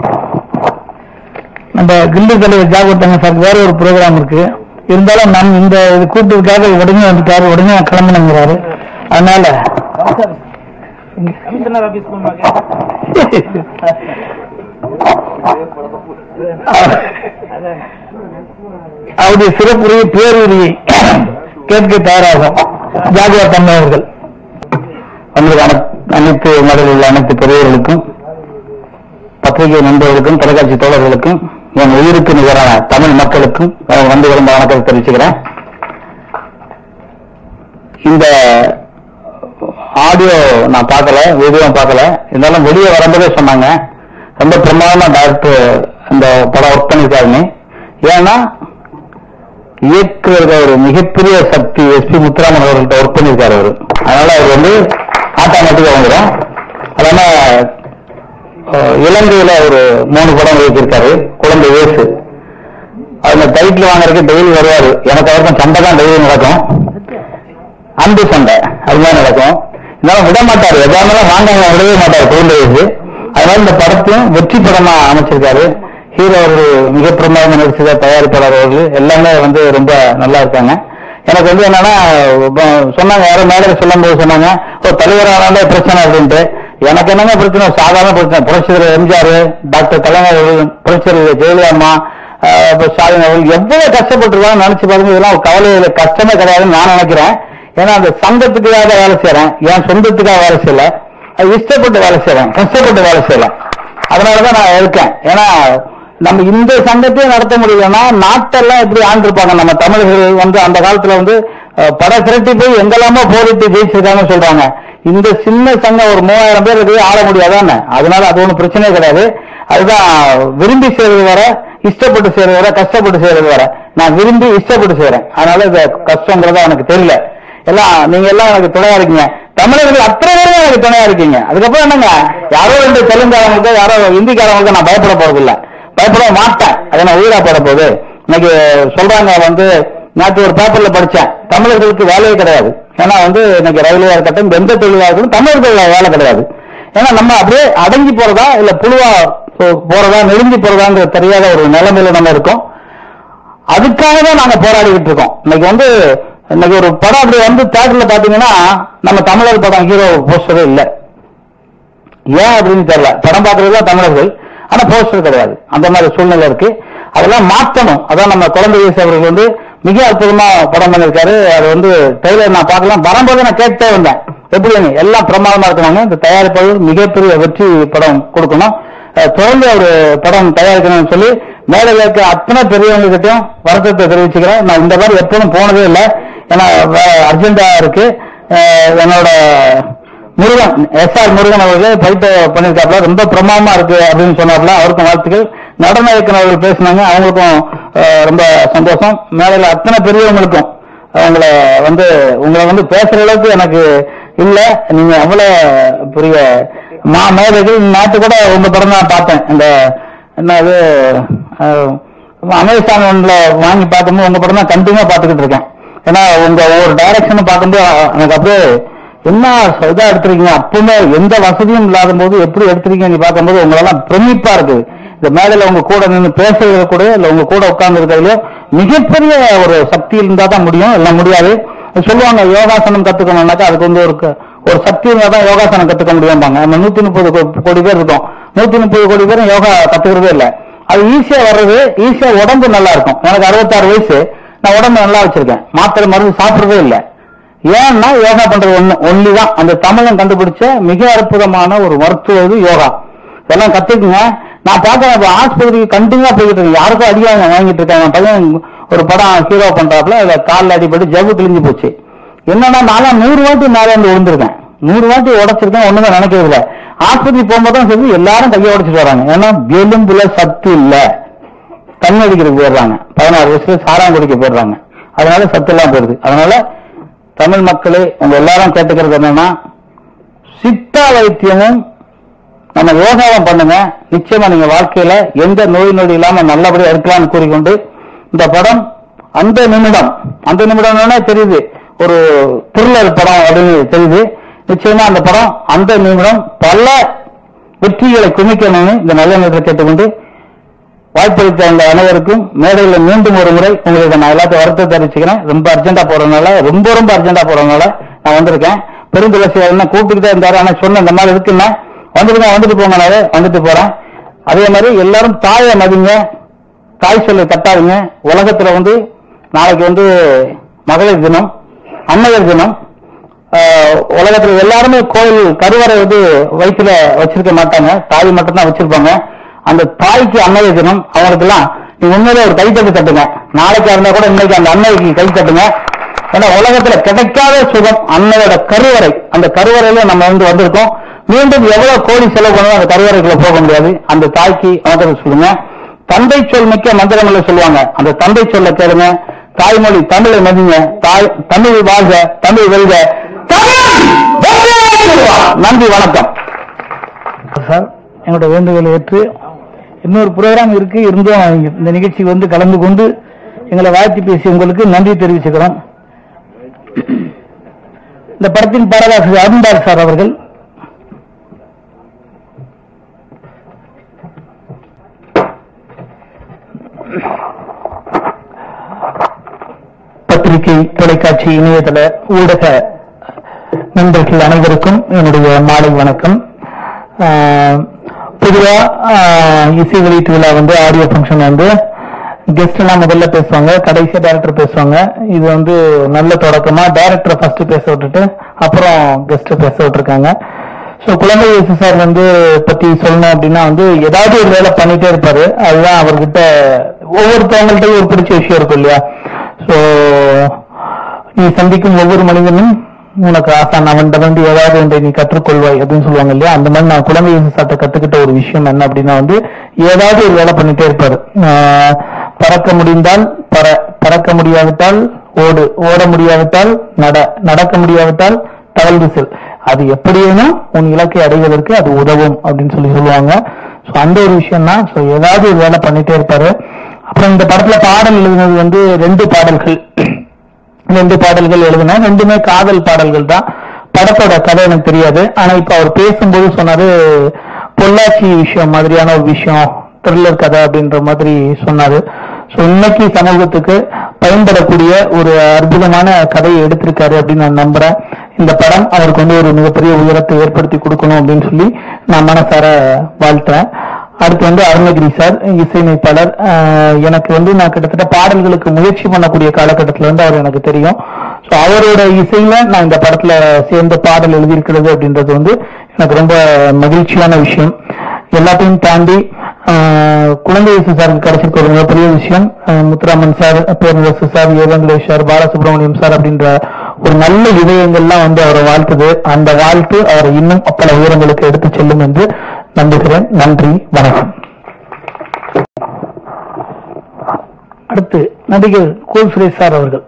[SPEAKER 1] நம்ம கில்லி தலைவர் ஜாகுத்தாங்க சார் வேற ஒரு ப்ரோக்ராம் இருக்கு இருந்தாலும் நம் இந்த இது கூட்டத்துக்காக உடனே வந்துட்டாரு உடனே நான் கிளம்பணுங்கிறாரு அதனால அவருடைய சிறப்புரிய பேருரியை கேட்க தயாராகும் ஜாகுவார் தன்மை அவர்கள்
[SPEAKER 2] உங்களுக்கு அனை- அனைத்து மேடையில் உள்ள அனைத்து பெரியவர்களுக்கும் பத்திரிகை நண்பர்களுக்கும் தொலைக்காட்சி தோழர்களுக்கும் என் உயிருக்கு நிகரான தமிழ் மக்களுக்கும் நான் வந்து விரும்ப வணக்கத்தை தெரிவிச்சுக்கிறேன் இந்த ஆடியோ நான் பார்க்கல வீடியோ பார்க்கல இருந்தாலும் வெளியே வரும்போதே சொன்னாங்க ரொம்ப பிரமாதமா டைரக்டர் இந்த படம் ஒர்க் பண்ணியிருக்காருன்னு ஏன்னா இயக்குறது ஒரு மிகப்பெரிய சக்தி எஸ்பி முத்துராமன் அவர்கள்ட்ட ஒர்க் பண்ணியிருக்காரு அவரு அதனால அவர் வந்து ஆட்டோமேட்டிக்கா வந்துடும் அதனால அஹ், இலங்கையில ஒரு மூணு படம் இயக்கியிருக்காரு குழந்தை இயேசு
[SPEAKER 9] அவங்க டைட்டில் வாங்குறதுக்கு டெய்லி வருவாரு எனக்கு அவருக்கும் சண்டை தான் டெய்லி நடக்கும் அன்பு சண்டை அதுதான் நடக்கும் இருந்தாலும் விட மாட்டாரு எதா இருந்தாலும் வாங்க விடவே மாட்டாரு குழந்தை வயசு அதனால இந்த படத்தையும் வெற்றி படமா அமைச்சிருக்காரு ஹீரோ அவர்கள் மிக பிரமாதமா நடிச்சத தயாரிப்பாளர் அவர்கள் எல்லாமே வந்து ரொம்ப நல்லா இருக்காங்க எனக்கு வந்து என்னன்னா இப்ப சொன்னாங்க யாரும் மேலே சொல்லும் போது சொன்னாங்க ஒரு தலைவரானாலே பிரச்சனை அப்படின்ட்டு எனக்கு என்னங்க பிரச்சனை சாதாரண பிரச்சனை புரட்சிதர் எம்ஜிஆர் டாக்டர் கலைஞர் அவர்கள், புரட்சிதர் ஜெயலலிதா அம்மா ஆஹ் இப்ப ஸ்டாலின் அவர்கள் எவ்வளவு கஷ்டப்பட்டிருக்காங்க நினைச்சு பாருங்க இதெல்லாம் கவலை இல்லை கஷ்டமே கிடையாதுன்னு நான் நினைக்கிறேன் ஏன்னா அந்த சங்கத்துக்காக வேலை செய்யறேன் என் சொந்தத்துக்காக வேலை செய்யல அது இஷ்டப்பட்டு வேலை செய்யறேன் கஷ்டப்பட்டு வேலை செய்யல அதனாலதான் நான் இருக்கேன் ஏன்னா நம்ம இந்த சங்கத்தையும் நடத்த முடியலன்னா நாட்டெல்லாம் எப்படி ஆண்டிருப்பாங்க நம்ம தமிழர்கள் வந்து அந்த காலத்துல வந்து அஹ், பட திரட்டி போய் எங்கெல்லாமோ போரிட்டு ஜெயிச்சிருக்காங்கன்னு சொல்றாங்க இந்த சின்ன சங்கம் ஒரு மூவாயிரம் பேர் இருக்குது ஆள முடியாதானே அதனால அது ஒன்றும் பிரச்சனையே கிடையாது அதுதான் விரும்பி செய்யறது வர இஷ்டப்பட்டு செய்யறது வர கஷ்டப்பட்டு செய்யறது வர நான் விரும்பி இஷ்டப்பட்டு செய்யறேன் அதனால இது கஷ்டங்கிறதா எனக்கு தெரியல எல்லாம் நீங்க எல்லாம் எனக்கு துணையா இருக்கீங்க தமிழர்கள் அத்தனை பேரும் எனக்கு துணையா இருக்கீங்க அதுக்கப்புறம் என்னங்க யாரோ ரெண்டு தெலுங்காரங்களுக்கோ யாரோ இந்திக்காரங்களுக்கோ நான் பயப்பட போறது இல்ல பயப்பட மாட்டேன் அதை நான் உயிரா போட போகுது இன்னைக்கு சொல்றாங்க வந்து நேற்று ஒரு பேப்பர்ல படிச்சேன் தமிழர்களுக்கு வேலையே கிடையாது ஏன்னா வந்து இன்னைக்கு ரயில்வே இருக்கட்டும் எந்த தொழிலா இருக்கட்டும் தமிழர்கள் வேலை கிடையாது ஏன்னா நம்ம அப்படியே அடங்கி போறதா இல்ல புழுவா போ- போறதா நெருங்கி போறதாங்கிற தெரியாத ஒரு நிலைமையில நம்ம இருக்கோம் அதுக்காக தான் நாங்க போராடிக்கிட்டு இருக்கோம் இன்னைக்கு வந்து இன்னைக்கு ஒரு படம் அப்படி வந்து தேட்டர்ல பாத்தீங்கன்னா நம்ம தமிழர் படம் ஹீரோ போஸ்டரே இல்ல ஏன் அப்படின்னு தெரியல படம் பார்க்கறது தான் தமிழர்கள் ஆனா போஸ்டர் கிடையாது அந்த மாதிரி சூழ்நிலை இருக்கு அதெல்லாம் மாற்றணும் அதான் நம்ம குழந்தை இயேசு அவர்கள் வந்து மிக அற்புதமா படம் பண்ணிருக்காரு அது வந்து ட்ரெய்லர் நான் பார்க்கலாம் வரும்போது நான் கேட்டே வந்தேன் எப்படி எல்லாம் பிரமாதமா இருக்கணும் இந்த தயாரிப்பாளர் மிகப்பெரிய வெற்றி படம் கொடுக்கணும் அஹ் தொடர்ந்து ஒரு படம் தயாரிக்கணும்னு சொல்லி மேலே இருக்க அத்தனை பெரியவங்க கிட்டயும் வருத்தத்தை தெரிவிச்சுக்கிறேன் நான் இந்த மாதிரி எப்பவும் போனதே இல்லை ஏன்னா அர்ஜென்டா இருக்கு அஹ் என்னோட முருகன் எஸ் ஆர் முருகன் அவர்கள் பைட்ட பண்ணிருக்காப்ல ரொம்ப பிரமாதமா இருக்கு அப்படின்னு சொன்னாப்ல அவருக்கும் வாழ்த்துக்கள் நடன இயக்குனர் அவர்கள் பேசினாங்க அவங்களுக்கும் அஹ், ரொம்ப சந்தோஷம் மேலையில அத்தனை பெரியவங்களுக்கும் அவங்கள வந்து உங்களை வந்து பேசுற அளவுக்கு எனக்கு இல்ல நீங்க அவ்வளவு பெரிய மா மேதைகள் நேற்று கூட உங்க படம் தான் பார்த்தேன் இந்த என்னது அஹ், அமேசான்ல வாங்கி பார்க்கும்போது உங்க படம் தான் கண்டினியூ பார்த்துக்கிட்டு இருக்கேன் ஏன்னா உங்க ஒவ்வொரு டைரக்ஷனும் பார்க்கும்போது எனக்கு அப்படியே என்ன இதா எடுத்திருக்கீங்க அப்பவுமே எந்த வசதியும் இல்லாத போது எப்படி எடுத்திருக்கீங்க நீ பார்க்கும்போது உங்களெல்லாம் பிரமிப்பா இருக்கு இந்த மேடையில உங்க கூட நின்று பேசுறது கூட இல்ல உங்க கூட உட்கார்ந்து இருக்கிறதுலயோ மிகப்பெரிய ஒரு சக்தி இருந்தா தான் முடியும் எல்லாம் முடியாது சொல்லுவாங்க யோகாசனம் கத்துக்கணும்னாக்கா அதுக்கு வந்து ஒரு க- ஒரு சக்தி இருந்தா தான் யோகாசனம் கத்துக்க முடியும்பாங்க நம்ம நூத்தி முப்பது கோ- கோடி பேர் இருக்கோம் நூத்தி முப்பது கோடி பேரும் யோகா கத்துக்கிறதே இல்ல அது ஈஸியா வர்றது ஈஸியா உடம்பு நல்லா இருக்கும் எனக்கு அறுபத்தாறு வயசு நான் உடம்பு நல்லா வச்சிருக்கேன் மாத்திரை மருந்து சாப்பிடுறதே இல்லை ஏன்னா யோகா பண்றது ஒண்ணு ஒன்லி தான் அந்த தமிழன் கண்டுபிடிச்ச மிக அற்புதமான ஒரு மருத்துவ இது யோகா இதெல்லாம் கத்துக்குங்க நான் பார்க்கறேன் இப்ப ஆஸ்பத்திரிக்கு கண்டினியூவா போய்கிட்டு இருக்கேன் யாருக்கும் அடி வாங்க வாங்கிட்டு இருக்கேன் என் பையன் ஒரு படம் ஹீரோ பண்றாப்புல அதுல காலில் அடிபட்டு ஜவ்வு கிழிஞ்சு போச்சு என்னன்னா நான்லாம் நூறு வாட்டி மேலே வந்து விழுந்திருக்கேன் நூறு வாட்டி உடைச்சிருக்கேன் ஒண்ணுமே நினைக்கிறது இல்ல ஆஸ்பத்திரி போகும்போது தான் சரி எல்லாரும் கையை உடைச்சிட்டு வராங்க ஏன்னா எலும்புல சத்து இல்லை தண்ணி அடிக்கிறதுக்கு போயிடுறாங்க பதினாறு வயசுல சாராயம் குடிக்க போயிடுறாங்க அதனால சத்து எல்லாம் போயிடுது அதனால தமிழ் மக்களே உங்க எல்லாரும் கேட்டுக்கிறது என்னன்னா சித்தா வைத்தியமும் நம்ம யோகாவும் பண்ணுங்க நிச்சயமா நீங்க வாழ்க்கையில எந்த நோய் நொடி இல்லாம நல்லபடியா இருக்கலாம்னு கூறிக்கொண்டு இந்த படம் அந்த நிமிடம் அந்த நிமிடம்னா தெரியுது ஒரு த்ரில்லர் படம் அப்படின்னு தெரியுது நிச்சயமா அந்த படம் அந்த நிமிடம் பல வெற்றிகளை குமிக்கணும்னு இந்த நல்ல நேரத்தில் கேட்டுக்கொண்டு வாய்ப்பளித்த அந்த அனைவருக்கும் மேடையில் மீண்டும் ஒரு முறை உங்களுக்கு நான் எல்லாத்தையும் வருத்தம் தெரிவிச்சுக்கிறேன் ரொம்ப அர்ஜென்டா போறதுனால ரொம்ப ரொம்ப அர்ஜென்டா போறதுனால நான் வந்திருக்கேன் பெருந்துளசி என்ன கூப்பிட்டுக்கிட்டே இருந்தாரு ஆனா சொன்ன இந்த மாதிரி இருக்குன்னா வந்துருங்க வந்துட்டு போங்கனாரு வந்துட்டு போறேன் அதே மாதிரி எல்லாரும் தாயை மதிங்க தாய் சொல்லை தட்டாதீங்க உலகத்துல வந்து நாளைக்கு வந்து மகளிர் தினம் அன்னையர் தினம் ஆஹ் உலகத்துல எல்லாருமே கோயில் கருவறை வந்து வயிற்றுல வச்சிருக்க மாட்டாங்க தாய் மட்டும்தான் வச்சிருப்பாங்க அந்த தாய்க்கு அன்னைய தினம் அவங்களுக்கெல்லாம் நீங்க உண்மையிலே ஒரு கைத்தட்டு தட்டுங்க நாளைக்கு இருந்தா கூட இன்னைக்கு அந்த அன்னைக்கு கை தட்டுங்க ஏன்னா உலகத்துல கிடைக்காத சுகம் அன்னையோட கருவறை அந்த கருவறையில நம்ம வந்து வந்திருக்கோம் மீண்டும் எவ்வளவு கோடி செலவு பண்ணாலும் அந்த கருவறைக்குள்ள போக முடியாது அந்த தாய்க்கு வணக்கத்தை சொல்லுங்க தந்தை சொல் மிக்க மந்திரங்களை சொல்லுவாங்க அந்த தந்தை சொல்ல கேளுங்க தாய்மொழி தமிழை மதிங்க தாய் தமிழ் வாழ்க தமிழ் வெல்க தமிழ் வெல்க! நன்றி வணக்கம்
[SPEAKER 1] சார் எங்களுடைய வேண்டுகோளை ஏற்று இன்னொரு ப்ரோக்ராம் இருக்கு இருந்தும் இந்த நிகழ்ச்சி வந்து கலந்து கொண்டு எங்களை வாழ்த்தி பேசி உங்களுக்கு நன்றி தெரிவிச்சுக்கிறோம் இந்த படத்தின் பாடலாசிரியர் அருண்பால் சார் அவர்கள்
[SPEAKER 9] பத்திரிகை தொலைக்காட்சி இணையதள ஊடக நண்பர்கள் அனைவருக்கும் என்னுடைய மாலை வணக்கம் ஆஹ், பொதுவா ஆஹ், இசை வெளியீட்டு விழா வந்து ஆடியோ ஃபங்க்ஷன் வந்து கெஸ்ட் எல்லாம் முதல்ல பேசுவாங்க கடைசியா டைரக்டர் பேசுவாங்க இது வந்து நல்ல தொடக்கமா டைரக்டர் ஃபர்ஸ்ட் பேச விட்டுட்டு அப்புறம் கெஸ்ட் பேச விட்டுருக்காங்க ஸோ குழந்தை இயேசு சார் வந்து பத்தி சொல்லணும் அப்படின்னா வந்து ஏதாவது ஒரு வேலை பண்ணிட்டே இருப்பாரு அதுதான் அவர்கிட்ட ஒவ்வொருத்தவங்கள்ட்டையும் ஒரு பிடிச்ச விஷயம் இருக்கும் இல்லையா ஸோ நீ சந்திக்கும் ஒவ்வொரு மனிதனும் உனக்கு ஆசான் அவன்கிட்ட வந்து ஏதாவது ஒன்றை நீ கற்றுக்கொள்வாய் அப்படின்னு சொல்லுவாங்க இல்லையா அந்த மாதிரி நான் குழந்தை இயேசு சார்ட்ட கத்துக்கிட்ட ஒரு விஷயம் என்ன அப்படின்னா வந்து ஏதாவது ஒரு வேலை பண்ணிட்டே இருப்பாரு ஆஹ் பறக்க முடிந்தால் பற பறக்க முடியாவிட்டால் ஓடு ஓட முடியாவிட்டால் நட நடக்க முடியாவிட்டால் தவழ்ந்து செல் அது எப்படியேனும் உன் இலக்கை அடைவதற்கு அது உதவும் அப்படின்னு சொல்லி சொல்லுவாங்க ஸோ அந்த ஒரு விஷயம் தான் ஸோ ஏதாவது ஒரு வேலை பண்ணிட்டே இருப்பாரு அப்புறம் இந்த படத்துல பாடல் எழுதினது வந்து ரெண்டு பாடல்கள் ரெண்டு பாடல்கள் எழுதினேன் ரெண்டுமே காதல் பாடல்கள் தான் படத்தோட கதை எனக்கு தெரியாது ஆனா இப்ப அவர் பேசும்போது சொன்னாரு பொள்ளாச்சி விஷயம் மாதிரியான ஒரு விஷயம் த்ரில்லர் கதை அப்படின்ற மாதிரி சொன்னாரு ஸோ இன்னைக்கு சமூகத்துக்கு பயன்படக்கூடிய ஒரு அற்புதமான கதையை எடுத்திருக்காரு அப்படின்னு நான் நம்புறேன் இந்த படம் அவருக்கு வந்து ஒரு மிகப்பெரிய உயரத்தை ஏற்படுத்தி கொடுக்கணும் அப்படின்னு சொல்லி நான் மனசார வாழ்த்துறேன் அடுத்து வந்து அருணகிரி சார் இசையமைப்பாளர் ஆஹ் எனக்கு வந்து நான் கிட்டத்தட்ட பாடல்களுக்கு முயற்சி பண்ணக்கூடிய காலகட்டத்தில் வந்து அவர் எனக்கு தெரியும் ஸோ அவரோட இசையில நான் இந்த படத்துல சேர்ந்து பாடல் எழுதியிருக்கிறது அப்படின்றது வந்து எனக்கு ரொம்ப மகிழ்ச்சியான விஷயம் எல்லாத்தையும் தாண்டி ஆஹ் குழந்தை இயேசு சாருக்கு கிடைச்சிருக்க ஒரு மிகப்பெரிய விஷயம் ஆஹ் முத்துராமன் சார் பேரரசு சார் ஏவங்கலேஷ் சார் பாலசுப்ரமணியம் சார் அப்படின்ற ஒரு நல்ல இதயங்கள்லாம் வந்து அவரை வாழ்த்துது அந்த வாழ்த்து அவரை இன்னும் பல உயரங்களுக்கு எடுத்து செல்லும் என்று நம்புகிறேன் நன்றி வணக்கம்
[SPEAKER 1] அடுத்து நடிகர் கோல் சுரேஷ் சார் அவர்கள்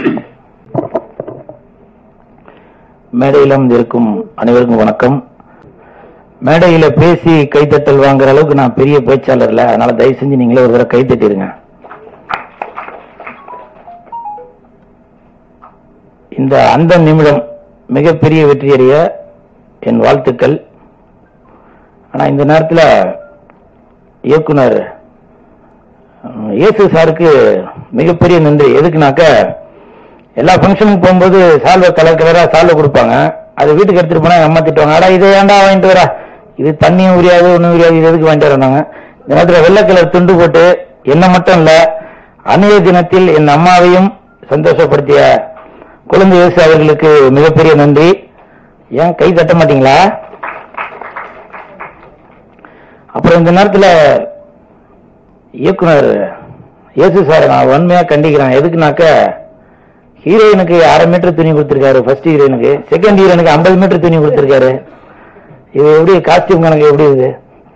[SPEAKER 10] மேடையில் அமர்ந்திருக்கும் அனைவருக்கும் வணக்கம் மேடையில பேசி கைத்தட்டல் வாங்குற அளவுக்கு நான் பெரிய பேச்சாளர் இல்ல அதனால தயவு செஞ்சு நீங்களே ஒரு தடவை கைத்தட்டிருங்க இந்த அந்த நிமிடம் மிகப்பெரிய வெற்றியடைய என் வாழ்த்துக்கள் ஆனா இந்த நேரத்துல இயக்குனர் அஹ், இயேசு சாருக்கு மிகப்பெரிய நன்றி எதுக்குனாக்க எல்லா ஃபங்க்ஷனுக்கு போகும்போது சால்வை கலர் கலரா சால்வை கொடுப்பாங்க அதை வீட்டுக்கு எடுத்துட்டு போனா எங்க அம்மா திட்டுவாங்க அடா இதை ஏன்டா வாங்கிட்டு வரா இது தண்ணியும் உரியாது ஒண்ணும் உரியாது இது எதுக்கு வாங்கிட்டு வராங்க இந்த நேரத்துல வெள்ளை கலர் துண்டு போட்டு என்ன மட்டும் இல்ல அன்னைய தினத்தில் என் அம்மாவையும் சந்தோஷப்படுத்திய குழந்தை இயேசு அவர்களுக்கு மிகப்பெரிய நன்றி ஏன் கை தட்ட மாட்டீங்களா அப்புறம் இந்த நேரத்துல இயக்குனர் இயேசு சார் நான் வன்மையா கண்டிக்கிறேன் எதுக்குனாக்க ஹீரோயினுக்கு அரை மீட்டர் துணி கொடுத்திருக்காரு ஃபர்ஸ்ட் ஹீரோயினுக்கு செகண்ட் ஹீரோயினுக்கு ஐம்பது மீட்டர் துணி கொடுத்திருக்காரு இது எப்படி காஸ்டியூம் கணக்கு எப்படி இது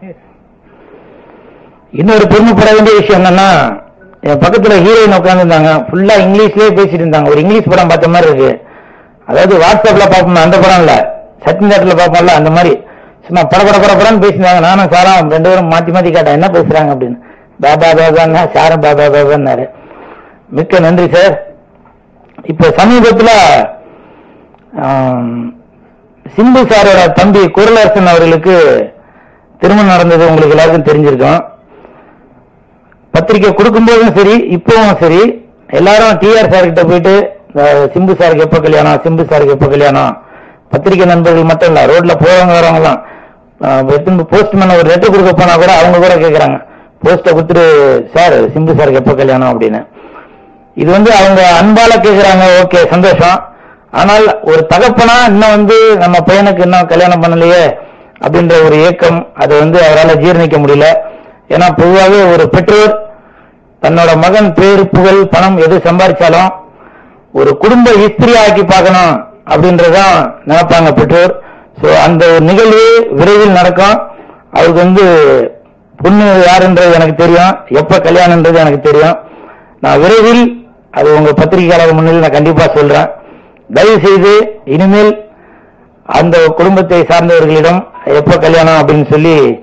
[SPEAKER 10] இன்னொரு பெருமைப்பட வேண்டிய விஷயம் என்னன்னா என் பக்கத்துல ஹீரோயின் உட்காந்துருந்தாங்க ஃபுல்லா இங்கிலீஷ்லயே பேசிட்டு இருந்தாங்க ஒரு இங்கிலீஷ் படம் பார்த்த மாதிரி இருக்கு அதாவது வாட்ஸ்அப்ல பார்ப்போம் அந்த படம் இல்ல சச்சின் தேட்டர்ல பார்ப்போம்ல அந்த மாதிரி சும்மா பட பட பட படம்னு பேசினாங்க நானும் சாரும் ரெண்டு பேரும் மாத்தி மாத்தி கேட்டேன் என்ன பேசுறாங்க அப்படின்னு பாபா பாபான்னா சாரும் பாபா பாபான்னாரு மிக்க நன்றி சார் இப்ப சமீபத்துல ஆம், சிம்பு சாரோட தம்பி குரலரசன் அவர்களுக்கு திருமணம் நடந்தது உங்களுக்கு எல்லாருக்கும் தெரிஞ்சிருக்கும் பத்திரிக்கை கொடுக்கும்போதும் சரி இப்பவும் சரி எல்லாரும் டிஆர் சார் கிட்ட போயிட்டு அஹ், சிம்பு சாருக்கு எப்ப கல்யாணம் சிம்பு சாருக்கு எப்ப கல்யாணம் பத்திரிக்கை நண்பர்கள் மட்டும் இல்ல ரோட்ல போறவங்க வரவங்க எல்லாம் போஸ்ட்மேன் ஒரு லெட்டர் கொடுக்க போனா கூட அவங்க கூட கேக்குறாங்க போஸ்ட கொடுத்துட்டு சார் சிம்பு சாருக்கு எப்ப கல்யாணம் அப்படின்னு இது வந்து அவங்க அன்பால கேக்குறாங்க ஓகே சந்தோஷம் ஆனால் ஒரு தகப்பனா இன்னும் வந்து நம்ம பையனுக்கு இன்னும் கல்யாணம் பண்ணலையே அப்படின்ற ஒரு ஏக்கம் அதை வந்து அவரால் ஜீரணிக்க முடியல ஏன்னா பொதுவாகவே ஒரு பெற்றோர் தன்னோட மகன் பேரு புகழ் பணம் எது சம்பாதிச்சாலும் ஒரு குடும்ப ஹிஸ்திரி ஆக்கி பார்க்கணும் அப்படின்றதான் நினைப்பாங்க பெற்றோர் சோ அந்த ஒரு நிகழ்வு விரைவில் நடக்கும் அவருக்கு வந்து பொண்ணு யாருன்றது எனக்கு தெரியும் எப்ப கல்யாணம்ன்றது எனக்கு தெரியும் நான் விரைவில் அது உங்க பத்திரிகையாளர் முன்னில் நான் கண்டிப்பா சொல்றேன் தயவு செய்து இனிமேல் அந்த குடும்பத்தை சார்ந்தவர்களிடம் எப்ப கல்யாணம் அப்படின்னு சொல்லி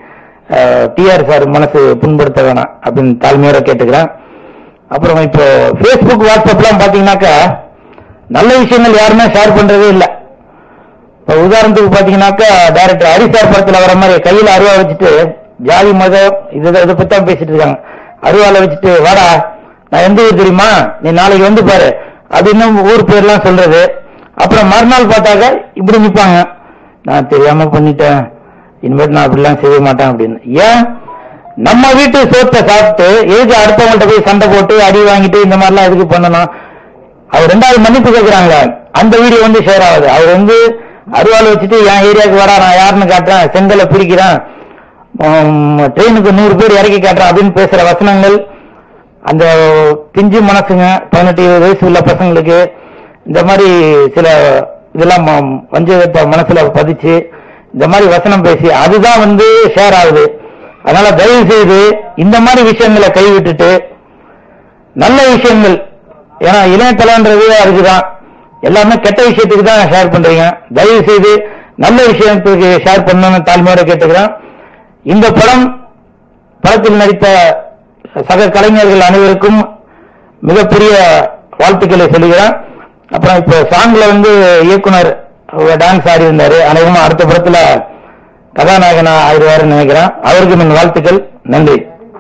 [SPEAKER 10] டிஆர் சார் மனசு புண்படுத்த வேணாம் அப்படின்னு தாழ்மையோட கேட்டுக்கிறேன் அப்புறம் இப்போ ஃபேஸ்புக் வாட்ஸ்அப்லாம் பாத்தீங்கன்னாக்கா நல்ல விஷயங்கள் யாருமே ஷேர் பண்றதே இல்லை இப்போ உதாரணத்துக்கு பாத்தீங்கன்னாக்கா டைரக்டர் ஹரிசார் படத்துல வர மாதிரி கையில அருவா வச்சுட்டு ஜாதி மதம் இதை இதை பத்தி தான் பேசிட்டு இருக்காங்க அருவால வச்சுட்டு வாடா நான் எந்த ஊர் தெரியுமா நீ நாளைக்கு வந்து பாரு அது இன்னும் ஊர் பேர்லாம் சொல்றது அப்புறம் மறுநாள் பார்த்தாக்க இப்படி நிப்பாங்க நான் தெரியாம பண்ணிட்டேன் இனிமேட்டு நான் அப்படிலாம் செய்ய மாட்டேன் அப்படின்னு ஏன் நம்ம வீட்டு சோத்தை சாப்பிட்டு எதுக்கு அடுத்தவங்கள்ட்ட போய் சண்டை போட்டு அடி வாங்கிட்டு இந்த மாதிரிலாம் எதுக்கு பண்ணணும் அவர் ரெண்டாவது மன்னிப்பு கேட்கிறாங்களே அந்த வீடியோ வந்து ஷேர் ஆகுது அவர் வந்து அருவாள் வச்சுட்டு என் ஏரியாவுக்கு வரா நான் யாருன்னு காட்டுறேன் செங்கலை பிரிக்கிறேன் உம், ட்ரெயினுக்கு நூறு பேர் இறக்கி காட்டுறேன் அப்படின்னு பேசுற வசனங்கள் அந்த பிஞ்சு மனசுங்க பதினெட்டு இருபது வயசு உள்ள பசங்களுக்கு இந்த மாதிரி சில இதெல்லாம் ம- வஞ்சகத்தை மனசுல பதிச்சு இந்த மாதிரி வசனம் பேசி அதுதான் வந்து ஷேர் ஆகுது அதனால தயவு செய்து இந்த மாதிரி விஷயங்களை கைவிட்டுட்டு நல்ல விஷயங்கள் ஏன்னா இணையதளம்ன்றது அதுக்குதான் எல்லாமே கெட்ட விஷயத்துக்கு தான் ஷேர் பண்றீங்க தயவு செய்து நல்ல விஷயத்துக்கு ஷேர் பண்ணணும்னு தாழ்மையோட கேட்டுக்கிறேன் இந்த படம் படத்தில் நடித்த சக கலைஞர்கள் அனைவருக்கும் மிகப்பெரிய வாழ்த்துக்களை சொல்லுகிறேன் அப்புறம் இப்போ சாங்ல வந்து இயக்குனர் டான்ஸ் ஆடி இருந்தாரு அநேகமா அடுத்த படத்துல கதாநாயகனா ஆயிடுவாருன்னு நினைக்கிறேன் அவருக்கு என் வாழ்த்துக்கள் நன்றி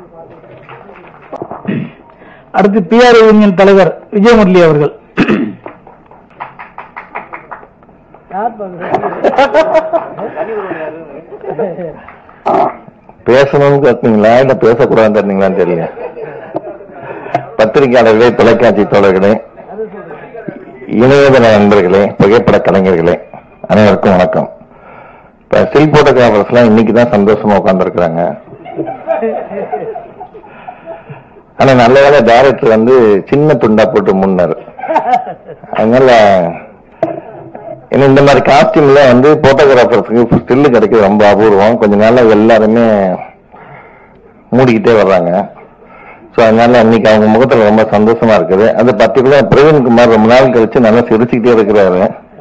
[SPEAKER 1] அடுத்து பிஆர் யூனியன் தலைவர் விஜயமுரளி அவர்கள்
[SPEAKER 3] பேசணும்னு கேட்டீங்களா இல்ல பேசக்கூடாதுன்னு கேட்டீங்களான்னு தெரியல பத்திரிகையாளர்களே தொலைக்காட்சி தோழர்களே இணையதள நண்பர்களே புகைப்பட கலைஞர்களே அனைவருக்கும் வணக்கம் இப்ப ஸ்டில் போட்டோகிராஃபர்ஸ் எல்லாம் இன்னைக்கு தான் சந்தோஷமா உட்கார்ந்துருக்காங்க ஆனா நல்ல வேலை டைரக்டர் வந்து சின்ன துண்டா போட்டு முன்னாரு அதனால ஏன்னா இந்த மாதிரி காஸ்டியூம்ல வந்து போட்டோகிராஃபர்ஸுக்கு ஸ்டில்லு கிடைக்கிறது ரொம்ப அபூர்வம் கொஞ்ச நாளா எல்லாருமே மூடிக்கிட்டே வர்றாங்க ஸோ அதனால இன்னைக்கு அவங்க முகத்துல ரொம்ப சந்தோஷமா இருக்குது அது பர்டிகுலர் பிரவீன் குமார் ரொம்ப நாள் கழிச்சு நல்லா சிரிச்சுக்கிட்டே இருக்கிறாரு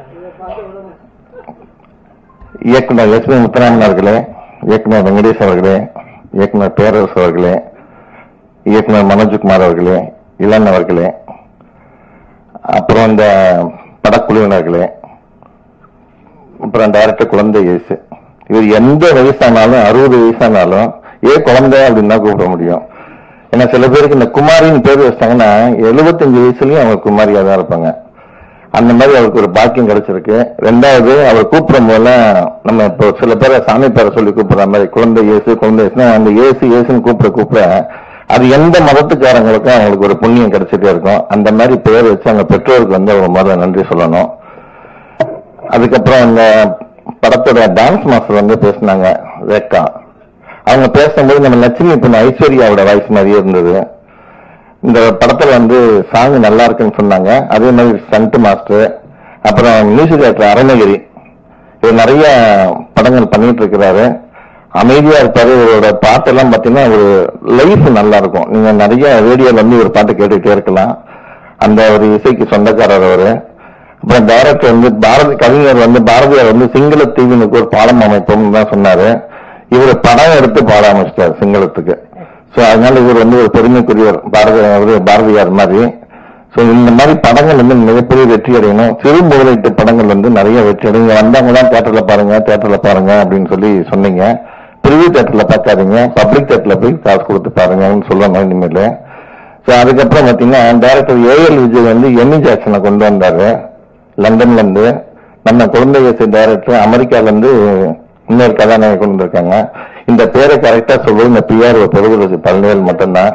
[SPEAKER 3] இயக்குனர் எஸ் பி முத்துராமன் அவர்களே இயக்குனர் வெங்கடேஷ் அவர்களே இயக்குனர் பேரரசு அவர்களே இயக்குனர் மனோஜ்குமார் அவர்களே இளன் அவர்களே அப்புறம் இந்த படக்குழுவினர்களே அப்புறம் டைரக்டர் குழந்தை இயேசு இவர் எந்த வயசானாலும் அறுபது வயசானாலும் ஏ குழந்தை அப்படின்னு தான் கூப்பிட முடியும் ஏன்னா சில பேருக்கு இந்த குமாரின்னு பேர் வச்சிட்டாங்கன்னா எழுபத்தஞ்சு வயசுலயும் அவங்க குமாரியா தான் இருப்பாங்க அந்த மாதிரி அவருக்கு ஒரு பாக்கியம் கிடைச்சிருக்கு ரெண்டாவது அவர் கூப்பிடும் போதெல்லாம் நம்ம இப்போ சில பேரை சாமி பேரை சொல்லி கூப்பிடுற மாதிரி குழந்தை இயேசு குழந்தை இயேசுனா அந்த இயேசு இயேசுன்னு கூப்பிட கூப்பிட அது எந்த மதத்துக்காரங்களுக்கும் அவங்களுக்கு ஒரு புண்ணியம் கிடைச்சிட்டே இருக்கும் அந்த மாதிரி பேர் வச்சு அவங்க பெற்றோருக்கு வந்து அவங்க முதல்ல நன்றி சொல்லணும் அதுக்கப்புறம் இந்த படத்தோட டான்ஸ் மாஸ்டர் வந்து பேசினாங்க ரேக்கா அவங்க பேசும்போது நம்ம லட்சுமி பொண்ணு ஐஸ்வர்யாவோட வாய்ஸ் மாதிரியே இருந்தது இந்த படத்துல வந்து சாங் நல்லா இருக்குன்னு சொன்னாங்க அதே மாதிரி ஸ்டண்ட் மாஸ்டர் அப்புறம் மியூசிக் டைரக்டர் அருணகிரி இவர் நிறைய படங்கள் பண்ணிட்டு இருக்கிறாரு அமைதியா இருப்பாரு இவரோட பாட்டெல்லாம் பாத்தீங்கன்னா ஒரு லைஃப் நல்லா இருக்கும் நீங்க நிறைய ரேடியோல வந்து ஒரு பாட்டு கேட்டுக்கிட்டே இருக்கலாம் அந்த ஒரு இசைக்கு சொந்தக்காரர் அவரு அப்புறம் டைரக்டர் வந்து பாரதி கவிஞர் வந்து பாரதியார் வந்து சிங்கள தீவினுக்கு ஒரு பாடம் அமைப்போம்னு தான் சொன்னாரு இவர் படம் எடுத்து பாட ஆரம்பிச்சிட்டார் சிங்களத்துக்கு சோ அதனால இவர் வந்து ஒரு பெருமைக்குரியவர் பாரதி அவரு பாரதியார் மாதிரி சோ இந்த மாதிரி படங்கள் வந்து மிகப்பெரிய வெற்றி அடையணும் சிறு முதலீட்டு படங்கள் வந்து நிறைய வெற்றி அடையும் இங்க வந்தவங்க தான் தேட்டர்ல பாருங்க தேட்டர்ல பாருங்க அப்படின்னு சொல்லி சொன்னீங்க பிரிவு தேட்டர்ல பார்க்காதீங்க பப்ளிக் தேட்டர்ல போய் காசு கொடுத்து பாருங்கன்னு சொல்லணும் இனிமேல் சோ அதுக்கப்புறம் பாத்தீங்கன்னா டைரக்டர் ஏஎல் விஜய் வந்து எமி ஜாக்சனை கொண்டு வந்தாரு லண்டன்ல இருந்து நம்ம குழந்தை இயேசு டைரக்டர் அமெரிக்கால இருந்து இன்னொரு கதாநாயகி கொண்டு வந்திருக்காங்க இந்த பேரை கரெக்டா சொல்றது இந்த பிஆர் பெறுவது பழனிவேல் மட்டும்தான்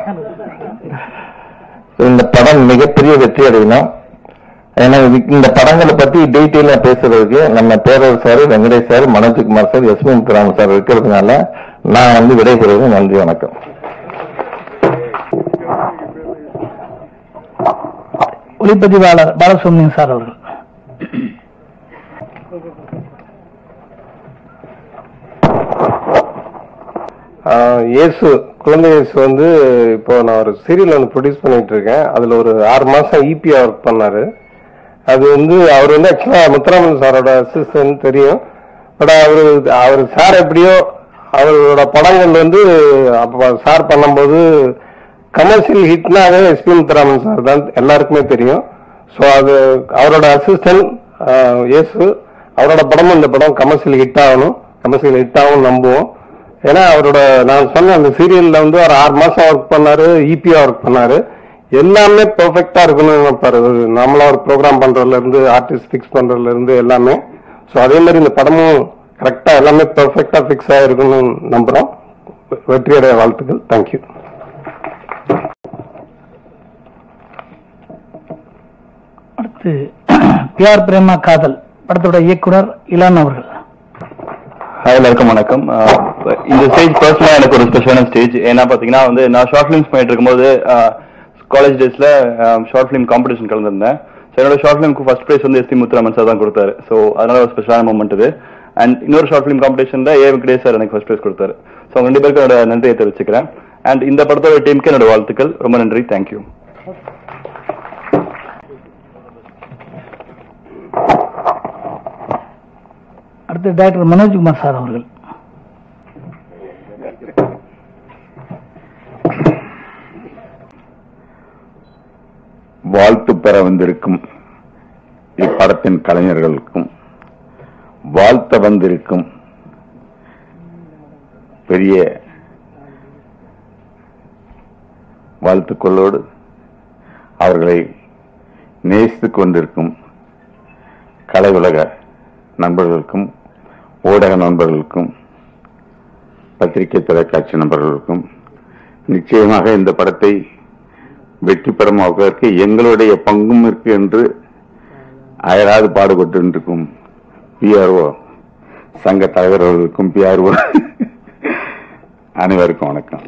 [SPEAKER 3] இந்த படம் மிகப்பெரிய வெற்றி அடையணும் ஏன்னா இது- இந்த படங்களை பத்தி டீட்டெயிலா பேசுறதுக்கு நம்ம பேரர் sir Venkatesh sir Manojkumar sir S Muthuraman sir இருக்கிறதுனால நான் வந்து விடைபெறுவது நன்றி வணக்கம்
[SPEAKER 1] ஒளிப்பதிவாளர் பாலசுப்ரமணியன் சார் அவர்கள்
[SPEAKER 5] ஆஹ் இயேசு குழந்தை இயேசு வந்து இப்போ நான் ஒரு சீரியல் ஒன்று ப்ரொடியூஸ் பண்ணிட்டு இருக்கேன் அதுல ஒரு ஆறு மாசம் இபிஆ ஒர்க் பண்ணாரு அது வந்து அவர் வந்து ஆக்சுவலா முத்துராமன் சாரோட அசிஸ்டன்ட் தெரியும் பட் அவரு அவர் சார் எப்படியோ அவரோட படங்கள் வந்து அப்போ சார் பண்ணும்போது கமர்ஷியல் ஹிட்னாவே எஸ்பி முத்துராமன் சார் தான் எல்லாருக்குமே தெரியும் ஸோ அது அவரோட அசிஸ்டன்ட் இயேசு அவரோட படமும் இந்த படம் கமர்ஷியல் ஹிட் ஆகணும் கமர்ஷியல் ஹிட் ஆகும் நம்புவோம் ஏன்னா அவரோட நான் சொன்ன அந்த சீரியல்ல வந்து ஒரு ஆறு மாசம் ஒர்க் பண்ணாரு இபியா ஒர்க் பண்ணாரு எல்லாமே பெர்ஃபெக்டா இருக்கணும்னு நினைப்பாரு ஒரு நம்மளா ஒரு ப்ரோக்ராம் பண்றதுல இருந்து ஆர்டிஸ்ட் ஃபிக்ஸ் பண்றதுல இருந்து எல்லாமே ஸோ அதே மாதிரி இந்த படமும் கரெக்டா எல்லாமே பெர்ஃபெக்டா ஃபிக்ஸ் ஆயிருக்குன்னு நம்புறோம் வெற்றியடைய வாழ்த்துக்கள் தேங்க்யூ
[SPEAKER 1] அடுத்து பியார் பிரேமா காதல் படத்தோட இயக்குனர் இலான் அவர்கள்
[SPEAKER 2] ஹாய் எல்லாருக்கும் வணக்கம் அஹ் இந்த ஸ்டேஜ் பர்சனலா எனக்கு ஒரு ஸ்பெஷலான ஸ்டேஜ் ஏன்னா பாத்தீங்கன்னா வந்து நான் ஷார்ட் ஃபிலிம்ஸ் பண்ணிட்டு இருக்கும்போது காலேஜ் டேஸ்ல ஷார்ட் ஃபிலிம் காம்படிஷன் கலந்துருந்தேன் ஸோ என்னோட ஷார்ட் ஃபிலிம்க்கு ஃபர்ஸ்ட் ப்ரைஸ் வந்து எஸ்டி முத்துராமன் சார் தான் கொடுத்தாரு ஸோ அதனால ஒரு ஸ்பெஷலான மூமெண்ட் இது அண்ட் இன்னொரு ஷார்ட் ஃபிலிம் காம்படிஷன்ல ஏ வெங்கடேஷ் சார் எனக்கு ஃபர்ஸ்ட் ப்ரைஸ் கொடுத்தாரு ஸோ அவங்க ரெண்டு பேருக்கு என்னோட நன்றியை தெரிவிச்சுக்கிறேன் அண்ட் இந்த படத்தோட டீமுக்கு என்னோட வாழ்த்துக்கள் ரொம்ப நன்றி தேங்க்யூ
[SPEAKER 1] அடுத்து டாக்டர் மனோஜ்குமார் சார் அவர்கள்
[SPEAKER 11] வாழ்த்து பெற வந்திருக்கும் இப்படத்தின் கலைஞர்களுக்கும் வாழ்த்த வந்திருக்கும் பெரிய வாழ்த்துக்களோடு அவர்களை நேசித்துக் கொண்டிருக்கும் கலை உலக நண்பர்களுக்கும் ஊடக நண்பர்களுக்கும் பத்திரிகை தொலைக்காட்சி நண்பர்களுக்கும் நிச்சயமாக இந்த படத்தை வெற்றி பெறமாவதற்கு எங்களுடைய பங்கும் இருக்கு என்று அயராது பாடுபட்டு இருக்கும் பிஆர்ஓ சங்க தலைவர்களுக்கும் பிஆர்ஓ அனைவருக்கும் வணக்கம்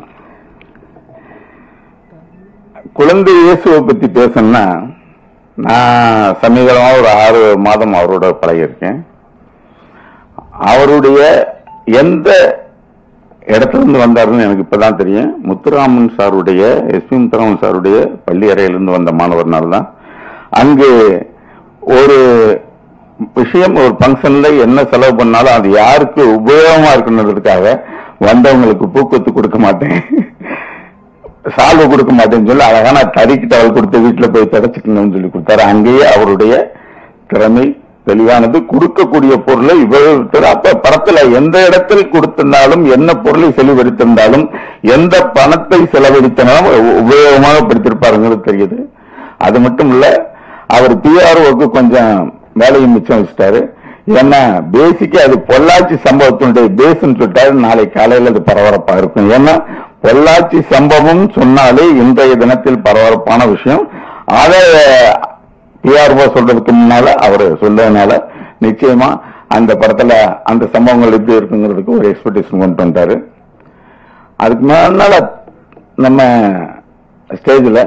[SPEAKER 11] குழந்தை இயேசுவை பத்தி பேசணும்னா நான் சமீபமா ஒரு ஆறு மாதம் அவரோட பழகியிருக்கேன் அவருடைய எந்த இடத்துல இருந்து வந்தாருன்னு எனக்கு இப்பதான் தெரியும் முத்துராமன் சாருடைய எஸ்பி முத்துராமன் சாருடைய பள்ளி அறையிலிருந்து வந்த மாணவர்னால தான் அங்கு ஒரு விஷயம் ஒரு ஃபங்க்ஷன்ல என்ன செலவு பண்ணாலும் அது யாருக்கு உபயோகமா இருக்கணுன்றதுக்காக வந்தவங்களுக்கு பூக்கொத்து கொடுக்க மாட்டேன் சால்வை கொடுக்க மாட்டேன்னு சொல்லி அழகான தறிக்கு டவல் கொடுத்து வீட்டுல போய் தடைச்சுக்கணும்னு சொல்லி கொடுத்தாரு அங்கேயே அவருடைய திறமை தெளிவானது கொடுக்கக்கூடிய பொருளை இவ்வளவு அப்ப படத்துல எந்த இடத்தில் கொடுத்திருந்தாலும் என்ன பொருளை செலவழித்திருந்தாலும் எந்த பணத்தை செலவழித்தனாலும் உ- உபயோகமாக படுத்திருப்பாருங்கிறது தெரியுது அது மட்டும் இல்ல அவர் பிஆர்ஓக்கு கொஞ்சம் வேலையும் மிச்சம் வச்சுட்டாரு ஏன்னா பேசிக்கா அது பொள்ளாச்சி சம்பவத்தினுடைய பேஸ்ன்னு சொல்லிட்டாரு நாளை காலையில அது பரபரப்பா இருக்கும் ஏன்னா பொள்ளாச்சி சம்பவம் சொன்னாலே இன்றைய தினத்தில் பரபரப்பான விஷயம் அதை பிஆர்ஓ சொல்றதுக்கு முன்னால அவர் சொல்றதுனால நிச்சயமா அந்த படத்துல அந்த சம்பவங்கள் எப்படி இருக்குங்கிறதுக்கு ஒரு எக்ஸ்பெக்டேஷன் கொண்டு வந்தாரு அதுக்கு முன்னால நம்ம ஸ்டேஜ்ல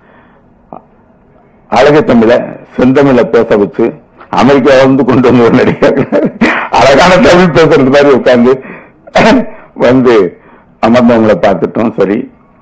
[SPEAKER 11] அழகு தமிழ செந்தமிழ பேச வச்சு அமெரிக்காவில இருந்து கொண்டு வந்து ஒரு நடிகர் அழகான தமிழ் பேசுறது மாதிரி உட்கார்ந்து வந்து அமர்ந்தவங்களை பார்த்துட்டோம் சரி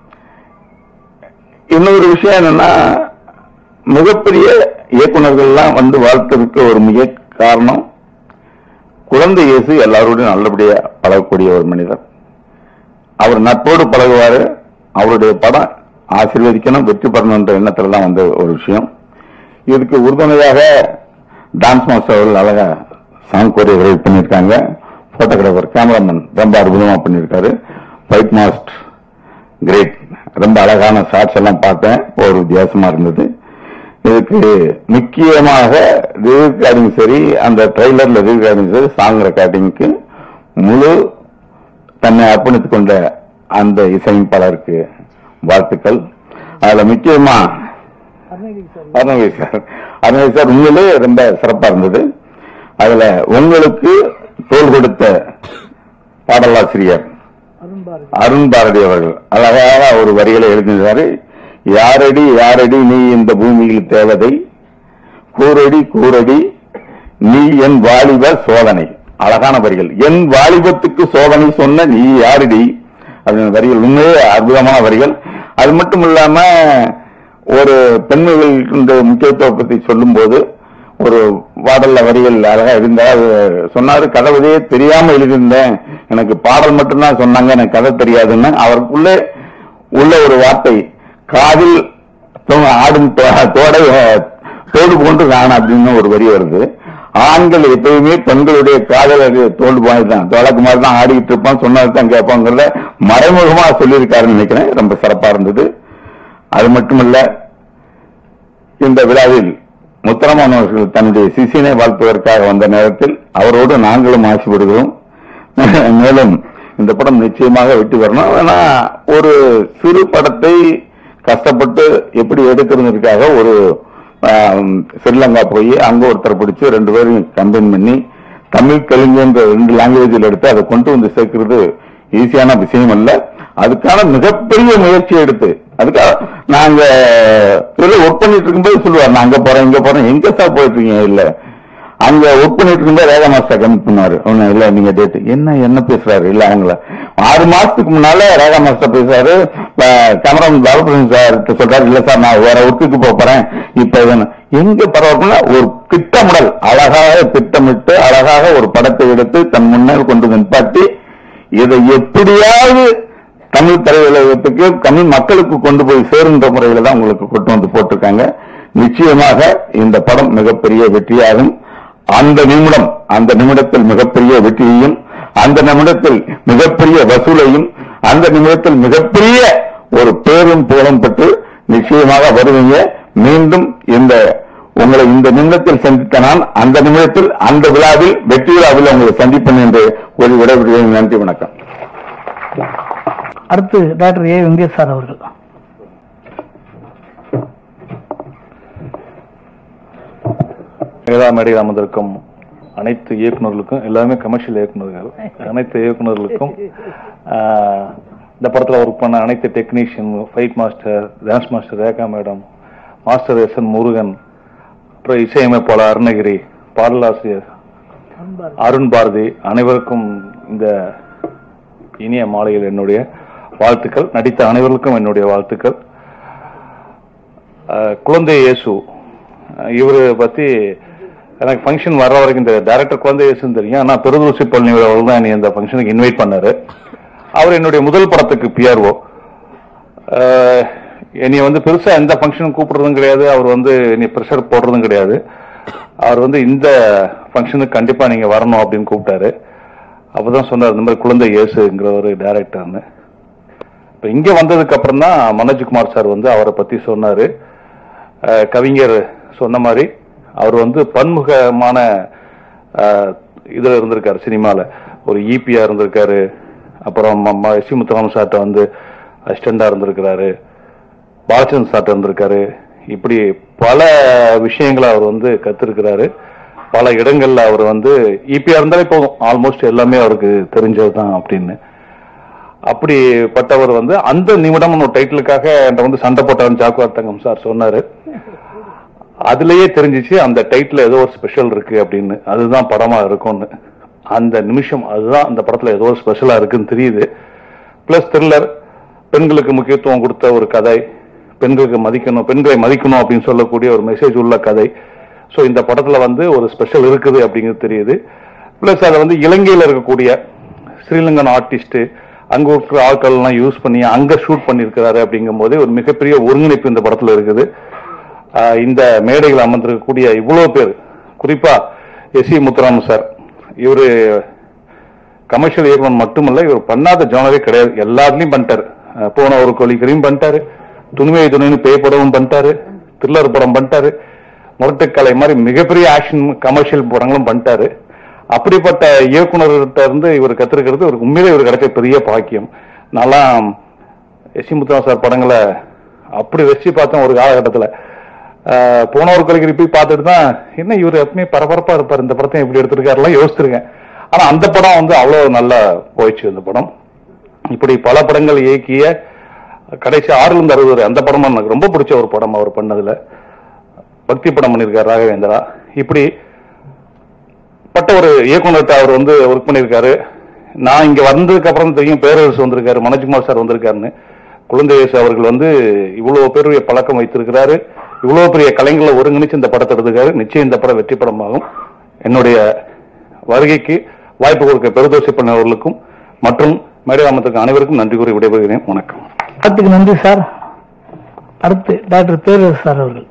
[SPEAKER 11] இன்னொரு விஷயம் என்னன்னா மிகப்பெரிய இயக்குனர்கள்லாம் வந்து வாழ்த்ததுக்கு ஒரு மிக காரணம் குழந்தை இயேசு எல்லாரோடையும் நல்லபடியா பழகக்கூடிய ஒரு மனிதர் அவர் நட்போடு பழகுவாரு அவருடைய படம் ஆசீர்வதிக்கணும் வெற்றி பெறணுன்ற எண்ணத்துல தான் வந்த ஒரு விஷயம் இதுக்கு உறுதுணையாக டான்ஸ் மாஸ்டர் அவர்கள் அழகா சாங் கோரியோகிராஃபி பண்ணியிருக்காங்க போட்டோகிராஃபர் கேமராமேன் ரொம்ப அற்புதமா பண்ணியிருக்காரு ஃபைட் மாஸ்டர் கிரேட் ரொம்ப அழகான ஷாட்ஸ் எல்லாம் பார்த்தேன் ஒரு வித்தியாசமா இருந்தது இதுக்கு முக்கியமாக ரெக்கார்டிங் சரி அந்த ட்ரெய்லர்ல ரெக்கார்டிங் சரி சாங் ரெக்கார்டிங்க்கு முழு தன்னை அர்ப்பணித்துக் கொண்ட அந்த இசையமைப்பாளருக்கு வாழ்த்துக்கள் அதுல முக்கியமா அருணகிரி சார் அருணகிரி சார் உண்மையிலே ரொம்ப சிறப்பா இருந்தது அதுல உங்களுக்கு தோல் கொடுத்த பாடலாசிரியர் அருண் பாரதி அவர்கள் அழகாக ஒரு வரிகளை எழுதினாரு யாரடி யாரடி நீ இந்த பூமியில் தேவதை கூரடி கூரடி நீ என் வாலிப சோதனை அழகான வரிகள் என் வாலிபத்துக்கு சோதனை சொன்ன நீ யாரடி அப்படின்னு வரிகள் உண்மையே அற்புதமான வரிகள் அது மட்டும் இல்லாம ஒரு பெண்மைகள் முக்கியத்துவம் பத்தி சொல்லும்போது ஒரு பாடல்ல வரிகள் அழகா இருந்தா அது சொன்னாரு கதவுதே தெரியாம எழுதியிருந்தேன் எனக்கு பாடல் மட்டும்தான் சொன்னாங்க எனக்கு கதை தெரியாதுன்னு அவருக்குள்ளே உள்ள ஒரு வார்த்தை காதில் தொ- ஆடும் தோ- தோடை அஹ், தோடு போன்று நான் அப்படின்னு ஒரு வரி வருது ஆண்கள் எப்பயுமே பெண்களுடைய காதல் அது தோடு மாதிரி தான் தோழக்கு மாதிரி தான் ஆடிக்கிட்டு இருப்பான் சொன்னது தான் கேட்பாங்கிறத மறைமுகமா சொல்லியிருக்காருன்னு நினைக்கிறேன் ரொம்ப சிறப்பா இருந்தது அது மட்டுமல்ல இந்த விழாவில் முத்தரமான் அவர்கள் தன்னுடைய சிசியனை வாழ்த்துவதற்காக வந்த நேரத்தில் அவரோடு நாங்களும் ஆசைப்படுகிறோம் மேலும் இந்த படம் நிச்சயமாக வெற்றி பெறணும் ஆனா ஒரு சிறு படத்தை கஷ்டப்பட்டு எப்படி எடுக்கிறதுக்காக ஒரு ஆம், ஸ்ரீலங்கா போய் அங்க ஒருத்தர் பிடிச்சு ரெண்டு பேரும் கம்பைன் பண்ணி தமிழ் தெலுங்கு என்ற ரெண்டு லாங்குவேஜில் எடுத்து அதை கொண்டு வந்து சேர்க்கிறது ஈஸியான விஷயம் அல்ல அதுக்கான மிகப்பெரிய முயற்சி எடுத்து அதுக்காக நாங்க இதுல ஒர்க் பண்ணிட்டு இருக்கும்போது சொல்லுவார் நான் அங்க போறேன் இங்க போறேன் எங்க சார் போயிட்டு இருக்கீங்க இல்ல அங்க ஒர்க் பண்ணிட்டு இருக்கும்போது ரேகா மாஸ்டர் கமிட் பண்ணாரு ஒண்ணும் இல்ல நீங்க டேட் என்ன என்ன பேசுறாரு இல்ல அவங்கள ஆறு மாசத்துக்கு முன்னால ரேகா மாஸ்டர் பேசுறாரு கேமராமேன் பாலபிரதன் சார் சொல்றாரு இல்ல சார் நான் வேற ஒர்க்குக்கு போக போறேன் இப்ப இதுன்னு. எங்க பரவாயில்ல ஒரு திட்டமிடல் அழகாக திட்டமிட்டு அழகாக ஒரு படத்தை எடுத்து தன் முன்னால் கொண்டு வந்து நிப்பாட்டி இதை எப்படியாவது தமிழ் திரையுலகத்துக்கு தமிழ் மக்களுக்கு கொண்டு போய் சேருன்ற முறையில தான் உங்களுக்கு கொண்டு வந்து போட்டிருக்காங்க நிச்சயமாக இந்த படம் மிகப்பெரிய வெற்றியாகும் அந்த நிமிடம் அந்த நிமிடத்தில் மிகப்பெரிய வெற்றியையும் அந்த நிமிடத்தில் மிகப்பெரிய வசூலையும் அந்த நிமிடத்தில் மிகப்பெரிய ஒரு பேரும் புகழும் பெற்று நிச்சயமாக வருவீங்க மீண்டும் இந்த உங்களை இந்த நிமிடத்தில் சந்தித்த நான் அந்த நிமிடத்தில் அந்த விழாவில் வெற்றி விழாவில் உங்களை சந்திப்பேன் என்று ஒரு விடைபெறுகிறேன் நன்றி வணக்கம்
[SPEAKER 1] அடுத்து டாக்டர் ஏ வெங்கடேஷ் சார் அவர்கள்
[SPEAKER 12] மேதா மேடையில் அமர்ந்திருக்கும் அனைத்து இயக்குநர்களுக்கும் எல்லாமே கமர்ஷியல் இயக்குநர்கள் அனைத்து இயக்குநர்களுக்கும் ஆஹ், இந்த படத்தில் ஒர்க் பண்ண அனைத்து technician fight master dance master Rekha madam master S N Murugan அப்புறம் இசையமைப்பாளர் அருணகிரி பாடலாசிரியர் அருண் பாரதி அனைவருக்கும் இந்த இனிய மாலையில் என்னுடைய வாழ்த்துக்கள் நடித்த அனைவருக்கும் என்னுடைய வாழ்த்துக்கள் அஹ், குழந்தை இயேசு அஹ், இவரு பத்தி எனக்கு ஃபங்க்ஷன் வர்ற வரைக்கும் இந்த டைரக்டர் குழந்தை இயேசுன்னு தெரியும் ஆனா பெருதூசி பழனி அவர்கள் தான் என்னை இந்த ஃபங்க்ஷனுக்கு இன்வைட் பண்ணாரு அவர் என்னுடைய முதல் படத்துக்கு பிஆர்ஓ என்னைய வந்து பெருசா எந்த ஃபங்க்ஷனும் கூப்பிடுறதும் கிடையாது அவர் வந்து என்னை ப்ரெஷர் போடுறதும் கிடையாது அவர் வந்து இந்த ஃபங்க்ஷனுக்கு கண்டிப்பா நீங்க வரணும் அப்படின்னு கூப்பிட்டாரு அப்பதான் சொன்னார் இந்த மாதிரி குழந்தை இயேசுங்கிற ஒரு டைரக்டர்னு இப்ப இங்க வந்ததுக்கு அப்புறம் தான் மனோஜ்குமார் சார் வந்து அவரை பத்தி சொன்னாரு அஹ், கவிஞர் சொன்ன மாதிரி அவர் வந்து பன்முகமான அஹ், இதுல இருந்திருக்காரு சினிமால ஒரு ஈபியா இருந்திருக்காரு அப்புறம் ம- ம- எஸ் சி முத்துராமன் சார்ட்ட வந்து அசிஸ்டண்டா இருந்திருக்கிறாரு பாலச்சந்திரன் சார்ட்ட இருந்திருக்காரு இப்படி பல விஷயங்களை அவர் வந்து கத்திருக்கிறாரு பல இடங்கள்ல அவர் வந்து ஈபியா இருந்தாலே போதும் ஆல்மோஸ்ட் எல்லாமே அவருக்கு தெரிஞ்சதுதான் அப்படின்னு அப்படிப்பட்டவர் வந்து அந்த நிமிடம் ஒரு டைட்டிலுக்காக என்கிட்ட வந்து சண்டை போட்டாருன்னு ஜாக்குவார் தங்கம் சார் சொன்னாரு அதுலயே தெரிஞ்சிச்சு அந்த டைட்டில் ஏதோ ஒரு ஸ்பெஷல் இருக்கு அப்படின்னு அதுதான் படமா இருக்கும்னு அந்த நிமிஷம் அதுதான் அந்த படத்துல ஏதோ ஒரு ஸ்பெஷலா இருக்குன்னு தெரியுது பிளஸ் த்ரில்லர் பெண்களுக்கு முக்கியத்துவம் கொடுத்த ஒரு கதை பெண்களுக்கு மதிக்கணும் பெண்களை மதிக்கணும் அப்படின்னு சொல்லக்கூடிய ஒரு மெசேஜ் உள்ள கதை ஸோ இந்த படத்துல வந்து ஒரு ஸ்பெஷல் இருக்குது அப்படிங்கிறது தெரியுது பிளஸ் அதை வந்து இலங்கையில இருக்கக்கூடிய ஸ்ரீலங்கன் ஆர்டிஸ்ட் அங்க இருக்கிற ஆட்கள் எல்லாம் யூஸ் பண்ணி அங்க ஷூட் பண்ணியிருக்கிறாரு அப்படிங்கும் போதே ஒரு மிகப்பெரிய ஒருங்கிணைப்பு இந்த படத்துல இருக்குது ஆஹ் இந்த மேடைகள் அமர்ந்திருக்கக்கூடிய இவ்வளவு பேர் குறிப்பா எஸ் சி முத்துராமன் சார் இவரு கமர்ஷியல் இயக்குனர் மட்டுமல்ல இவர் பண்ணாத ஜானரே கிடையாது எல்லாத்துலயும் பண்ணிட்டாரு அஹ் போன ஒரு கொலிகரையும் பண்ணிட்டாரு துணிவை துணின்னு பேய் படமும் பண்ணிட்டாரு த்ரில்லர் படம் பண்ணிட்டாரு முரட்டுக்கலை மாதிரி மிகப்பெரிய ஆக்ஷன் கமர்ஷியல் படங்களும் பண்ணிட்டாரு அப்படிப்பட்ட இயக்குனர்கிட்ட இருந்து இவர் கத்திருக்கிறது இவருக்கு உண்மையிலே இவர் கிடைச்ச பெரிய பாக்கியம் நான்லாம் எஸ் சி முத்துராமன் சார் படங்களை அப்படி வச்சு பார்த்தேன் ஒரு காலகட்டத்துல ஆஹ் போன ஒரு கொலைக்கு போய் பார்த்துட்டு தான் என்ன இவர் எப்பவுமே பரபரப்பா இருப்பார் இந்த படத்தை எப்படி எடுத்திருக்காருலாம் யோசிச்சிருக்கேன் ஆனா அந்த படம் வந்து அவ்வளவு நல்லா போயிடுச்சு அந்த படம் இப்படி பல படங்கள் இயக்கிய கடைசி ஆறுல இருந்து அறுபது வரை அந்த படம் எனக்கு ரொம்ப பிடிச்ச ஒரு படம் அவர் பண்ணதுல பக்தி படம் பண்ணியிருக்காரு ராகவேந்திரா இப்படி பட்ட ஒரு இயக்குனர்கிட்ட அவர் வந்து ஒர்க் பண்ணியிருக்காரு நான் இங்க வந்ததுக்கு அப்புறம் தெரியும் பேரரசு வந்திருக்காரு மனோஜ்குமார் சார் வந்திருக்காருன்னு குழந்தையேசு அவர்கள் வந்து இவ்வளவு பெரிய பழக்கம் வைத்திருக்கிறாரு இவ்வளவு பெரிய கலைஞர்களை ஒருங்கிணைச்சு இந்த படத்தை எடுத்திருக்காரு நிச்சயம் இந்த படம் வெற்றி படமாகும் என்னுடைய வருகைக்கு வாய்ப்பு கொடுக்க பெருதோசி பண்ணவர்களுக்கும் மற்றும் மேடையாமத்திற்கு அனைவருக்கும் நன்றி கூறி விடைபெறுகிறேன் வணக்கம்
[SPEAKER 1] அதுக்கு நன்றி சார் அடுத்து டாக்டர் பேரரசு சார் அவர்கள்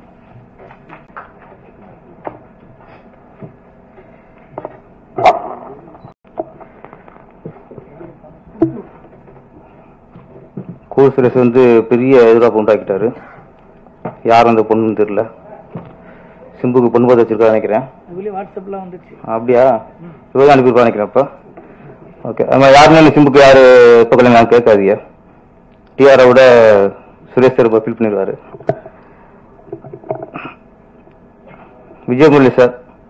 [SPEAKER 13] கோ சுரேஷ் வந்து பெரிய எதிர்பார்ப்பு உண்டாக்கிட்டாரு யார் அந்த பொண்ணுன்னு தெரியல சிம்புக்கு பொண்ணு பார்த்து வச்சிருக்கா நினைக்கிறேன்
[SPEAKER 1] வாட்ஸ்அப்ல வந்துச்சு
[SPEAKER 13] அப்படியா இவதான் அனுப்பியிருப்பா நினைக்கிறேன் அப்ப ஓகே நம்ம யாருமே சிம்புக்கு யாரு எப்போ கல்யாணம் கேட்காதீங்க டிஆரை விட சுரேஷ் சார் ஃபீல் பண்ணிடுவாரு விஜயமுரளி சார்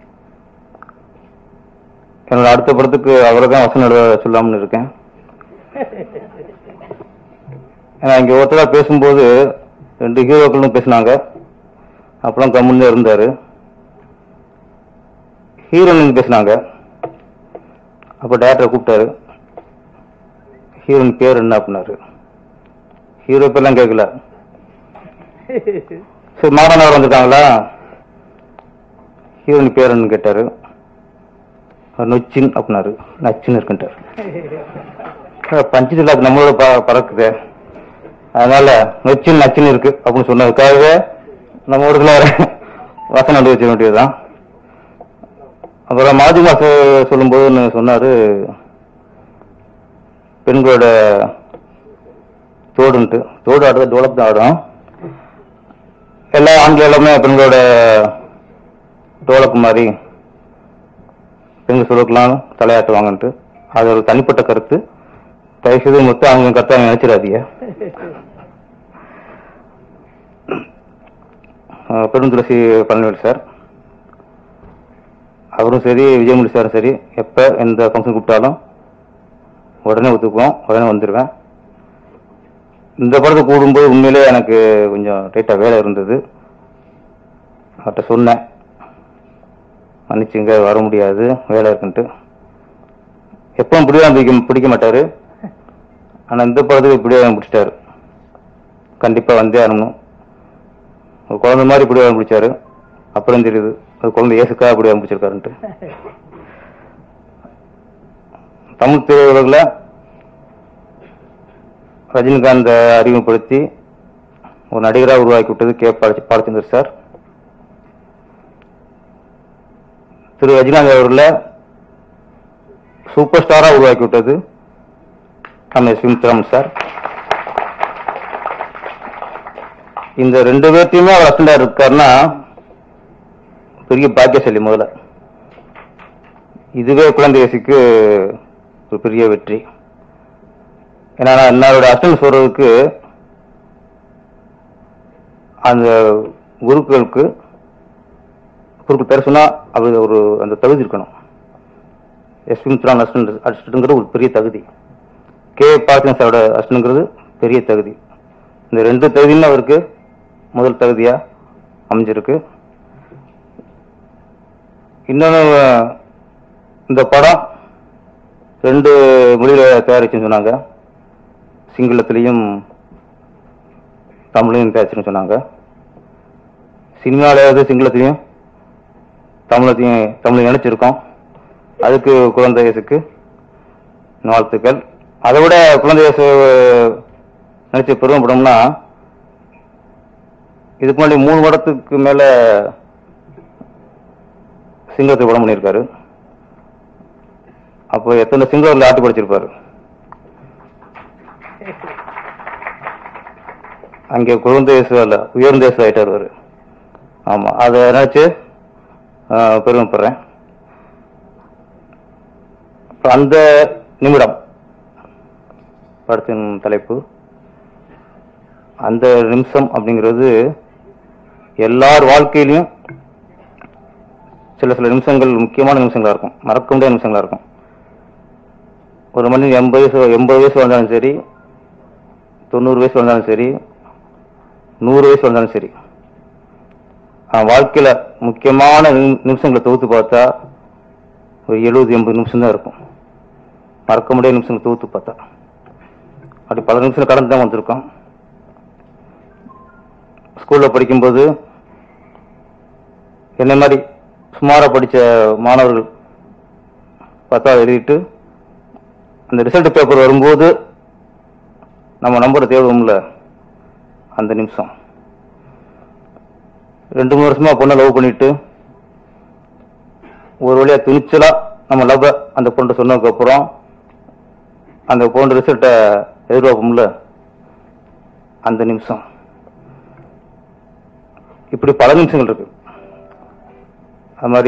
[SPEAKER 13] என்னோட அடுத்த படத்துக்கு அவரை தான் வசனம் எழுத சொல்லாமன்னு இருக்கேன் ஏன்னா இங்க ஒருத்தரா பேசும்போது ரெண்டு ஹீரோக்களும் பேசினாங்க அப்புறம் கம்முன்னு இருந்தாரு ஹீரோயின் பேசினாங்க அப்ப டேரக்டரை கூப்பிட்டாரு ஹீரோயின் பேர் என்ன அப்படின்னாரு ஹீரோ பேர்லாம் கேட்கல சரி மாடனவர் வந்திருக்காங்களா ஹீரோயின் பேர் என்னன்னு கேட்டாரு அவர் நொச்சின் அப்படின்னாரு நச்சின்னு இருக்குன்ட்டாரு பஞ்சு நம்மளோட ப- பறக்குதே அதனால நொச்சின் நச்சின் இருக்கு அப்படின்னு சொன்னதுக்காகவே நம்ம ஊருக்குள்ள ஒரு வசனம் எழுதி வச்ச வேண்டியதுதான் அப்புறம் மாதி மாச சொல்லும்போது ஒண்ணு சொன்னாரு பெண்களோட தோடுன்ட்டு தோடு ஆடுறது டோலப் தான் ஆடும் எல்லா ஆண்கள் எல்லாமே பெண்களோட டோலப் மாதிரி பெண்கள் சொல்லுக்கலாம் தலையாட்டுவாங்கன்ட்டு அது ஒரு தனிப்பட்ட கருத்து தயவுசெய்து மொத்தம் அவங்க கருத்தை நினைச்சிடாதீங்க அஹ் பெருந்துளசி பழனிவேல் சார் அவரும் சரி விஜயமுடி சாரும் சரி எப்போ எந்த ஃபங்க்ஷன் கூப்பிட்டாலும் உடனே ஒத்துக்குவோம் உடனே வந்துடுவேன் இந்த படத்தை கூடும்போது உண்மையிலே எனக்கு கொஞ்சம் டைட்டாக வேலை இருந்தது அவர்கிட்ட சொன்னேன் மன்னிச்சுங்க வர முடியாது வேலை இருக்குன்ட்டு எப்பவும் பிடிவாதம் பிடிக்க பிடிக்க மாட்டாரு ஆனால் இந்த படத்துக்கு பிடிவாதம் பிடிச்சிட்டாரு கண்டிப்பாக வந்தே ஆகணும் ஒரு குழந்தை மாதிரி பிடிவாதம் பிடிச்சாரு அப்புறம் தெரியுது அது குழந்தை ஏசுக்காக பிடிவாதம் பிடிச்சிருக்காருன்ட்டு தமிழ் திரையுலகில் ரஜினிகாந்த் அறிமுகப்படுத்தி ஒரு நடிகராக உருவாக்கி விட்டது கே பாலச்ச- பாலச்சந்தர் சார் திரு ரஜினிகாந்த் அவர்களை சூப்பர் ஸ்டாரா உருவாக்கி விட்டது நம்ம எஸ் விமுத்திராமன் சார் இந்த ரெண்டு பேர்த்தையுமே அவர் அசண்டா இருக்காருன்னா பெரிய பாக்கியசாலி முதல்ல இதுவே குழந்தை இயேசுக்கு ஒரு பெரிய வெற்றி ஏன்னா நான் என்னோட அசன் சொல்றதுக்கு அந்த குருக்களுக்கு குருக்கு பேர் சொன்னா அது ஒரு அந்த தகுதி இருக்கணும் எஸ் மித்ரான் அசிஸ்டன்ட் அசிஸ்டன்ட்ங்கிறது ஒரு பெரிய தகுதி கே பாத்தியன் சாரோட அசிஸ்டன்ட்ங்கிறது பெரிய தகுதி இந்த ரெண்டு தகுதியுமே அவருக்கு முதல் தகுதியா அமைஞ்சிருக்கு இன்னொன்று இந்த படம் ரெண்டு மொழியில தயாரிச்சுன்னு சொன்னாங்க சிங்களத்திலையும் தமிழையும் தயாரிச்சுன்னு சொன்னாங்க சினிமாவிலாவது சிங்களத்திலையும் தமிழத்தையும் தமிழ் நினைச்சிருக்கோம் அதுக்கு குழந்தை இயேசுக்கு வாழ்த்துக்கள் அதை விட குழந்தை இயேசு நினைச்ச பெருமைப்படம்னா இதுக்கு முன்னாடி மூணு படத்துக்கு மேல சிங்கத்தை படம் பண்ணியிருக்காரு அப்போ எத்தனை சிங்கர்ல ஆட்டி படிச்சிருப்பாரு அங்கே குழந்தை இயேசு அல்ல உயர்ந்த இயேசு ஆயிட்டார் அவரு ஆமா அதை நினைச்சு ஆஹ், பெருமைப்படுறேன் அப்ப அந்த நிமிடம் படத்தின் தலைப்பு அந்த நிமிஷம் அப்படிங்கிறது எல்லார் வாழ்க்கையிலும் சில சில நிமிஷங்கள் முக்கியமான நிமிஷங்களா இருக்கும் மறக்க முடியாத நிமிஷங்களா இருக்கும் ஒரு மனிதன் எண்பது வயசு எண்பது வயசு வந்தாலும் சரி தொண்ணூறு வயசு வந்தாலும் சரி நூறு வயசு வந்தாலும் சரி அவன் வாழ்க்கையில முக்கியமான நிமி- நிமிஷங்களை தொகுத்து பார்த்தா ஒரு எழுபது எண்பது நிமிஷம் தான் இருக்கும் மறக்க முடியாத நிமிஷங்களை தொகுத்து பார்த்தா அப்படி பல நிமிஷம் கடந்து தான் வந்திருக்கோம் ஸ்கூல்ல படிக்கும்போது என்ன மாதிரி சுமாரா படிச்ச மாணவர்கள் பத்தாவது எழுதிட்டு அந்த ரிசல்ட் பேப்பர் வரும்போது நம்ம நம்பரை தேடுவோம்ல அந்த நிமிஷம் ரெண்டு மூணு வருஷமா பொண்ணை லவ் பண்ணிட்டு ஒரு வழியா துணிச்சலா நம்ம லவ் அந்த பொண்ணு சொன்னதுக்கு அப்புறம் அந்த பொண்ணு ரிசல்ட்டை எதிர்பார்ப்போம்ல அந்த நிமிஷம் இப்படி பல நிமிஷங்கள் இருக்கு அது மாதிரி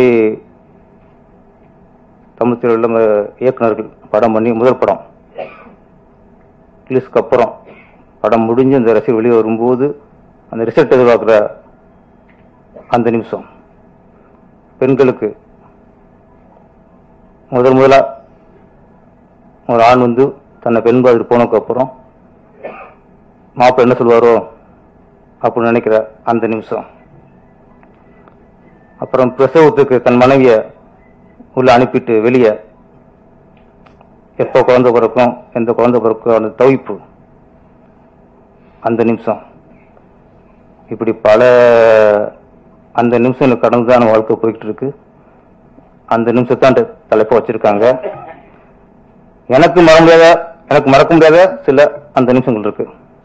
[SPEAKER 13] தமிழ் திரையுள்ள நம்ம இயக்குனர்கள் படம் பண்ணி முதல் படம் ரிலீஸ்க்கு அப்புறம் படம் முடிஞ்சு அந்த ரசிகர் வெளியே வரும்போது அந்த ரிசல்ட் எதிர்பார்க்குற அந்த நிமிஷம் பெண்களுக்கு முதல் முதலா ஒரு ஆண் வந்து தன்னை பெண் பார்த்துட்டு போனதுக்கு அப்புறம் மாப்பிள்ளை என்ன சொல்லுவாரோ அப்படின்னு நினைக்கிற அந்த நிமிஷம் அப்புறம் பிரசவத்துக்கு தன் மனைவிய உள்ள அனுப்பிட்டு வெளியே எப்போ குழந்தை பிறக்கும் எந்த குழந்தை பிறக்கும் அந்த தவிப்பு அந்த நிமிஷம் இப்படி பல அந்த நிமிஷம் எனக்கு கடந்து தான் வாழ்க்கை போய்கிட்டு இருக்கு அந்த நிமிஷத்தான் தலைப்பை வச்சிருக்காங்க எனக்கு மற முடியாத எனக்கு மறக்க முடியாத சில அந்த நிமிஷங்கள் இருக்கு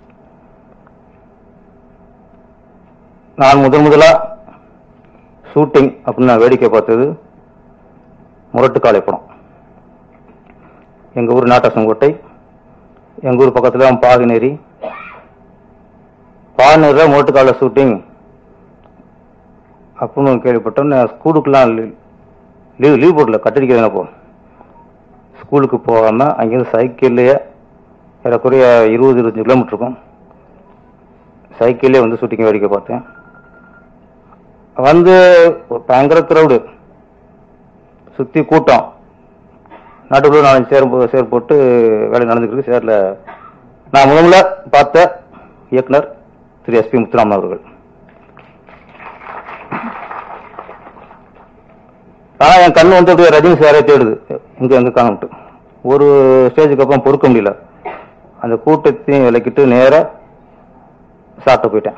[SPEAKER 13] நான் முதன் முதலா ஷூட்டிங் அப்படின்னு நான் வேடிக்கை பார்த்தது முரட்டுக்காலை படம் எங்க ஊர் நாட்டாசங்கோட்டை எங்க ஊர் பக்கத்துல பாகநேரி பாகநேரில் முரட்டுக்கால ஷூட்டிங் அப்படின்னு கேள்விப்பட்டோம் நான் ஸ்கூலுக்குலாம் லீவ் லீவ் போடல கட்டடிக்கிறது அப்போ ஸ்கூலுக்கு போகாம அங்கேருந்து சைக்கிள்லயே ஏறக்குறைய இருபது இருபத்தஞ்சு கிலோமீட்டர் இருக்கும் சைக்கிள்லேயே வந்து ஷூட்டிங் வேடிக்கை பார்த்தேன் வந்து ஒரு பயங்கர கிரௌடு சுத்தி கூட்டம் நடுவில் நாலஞ்சு சேர் போ- சேர் போட்டு வேலை நடந்துட்டு இருக்கு சேர்ல நான் முதல்ல பார்த்த இயக்குனர் திரு எஸ்பி முத்துராமன் அவர்கள் ஆனா என் கண்ணு வந்து அப்படியே ரஜினி சாரே தேடுது எங்க எங்க காணும்ட்டு ஒரு ஸ்டேஜுக்கு அப்புறம் பொறுக்க முடியல அந்த கூட்டத்தையும் விலக்கிட்டு நேரா சாப்பிட்டு போயிட்டேன்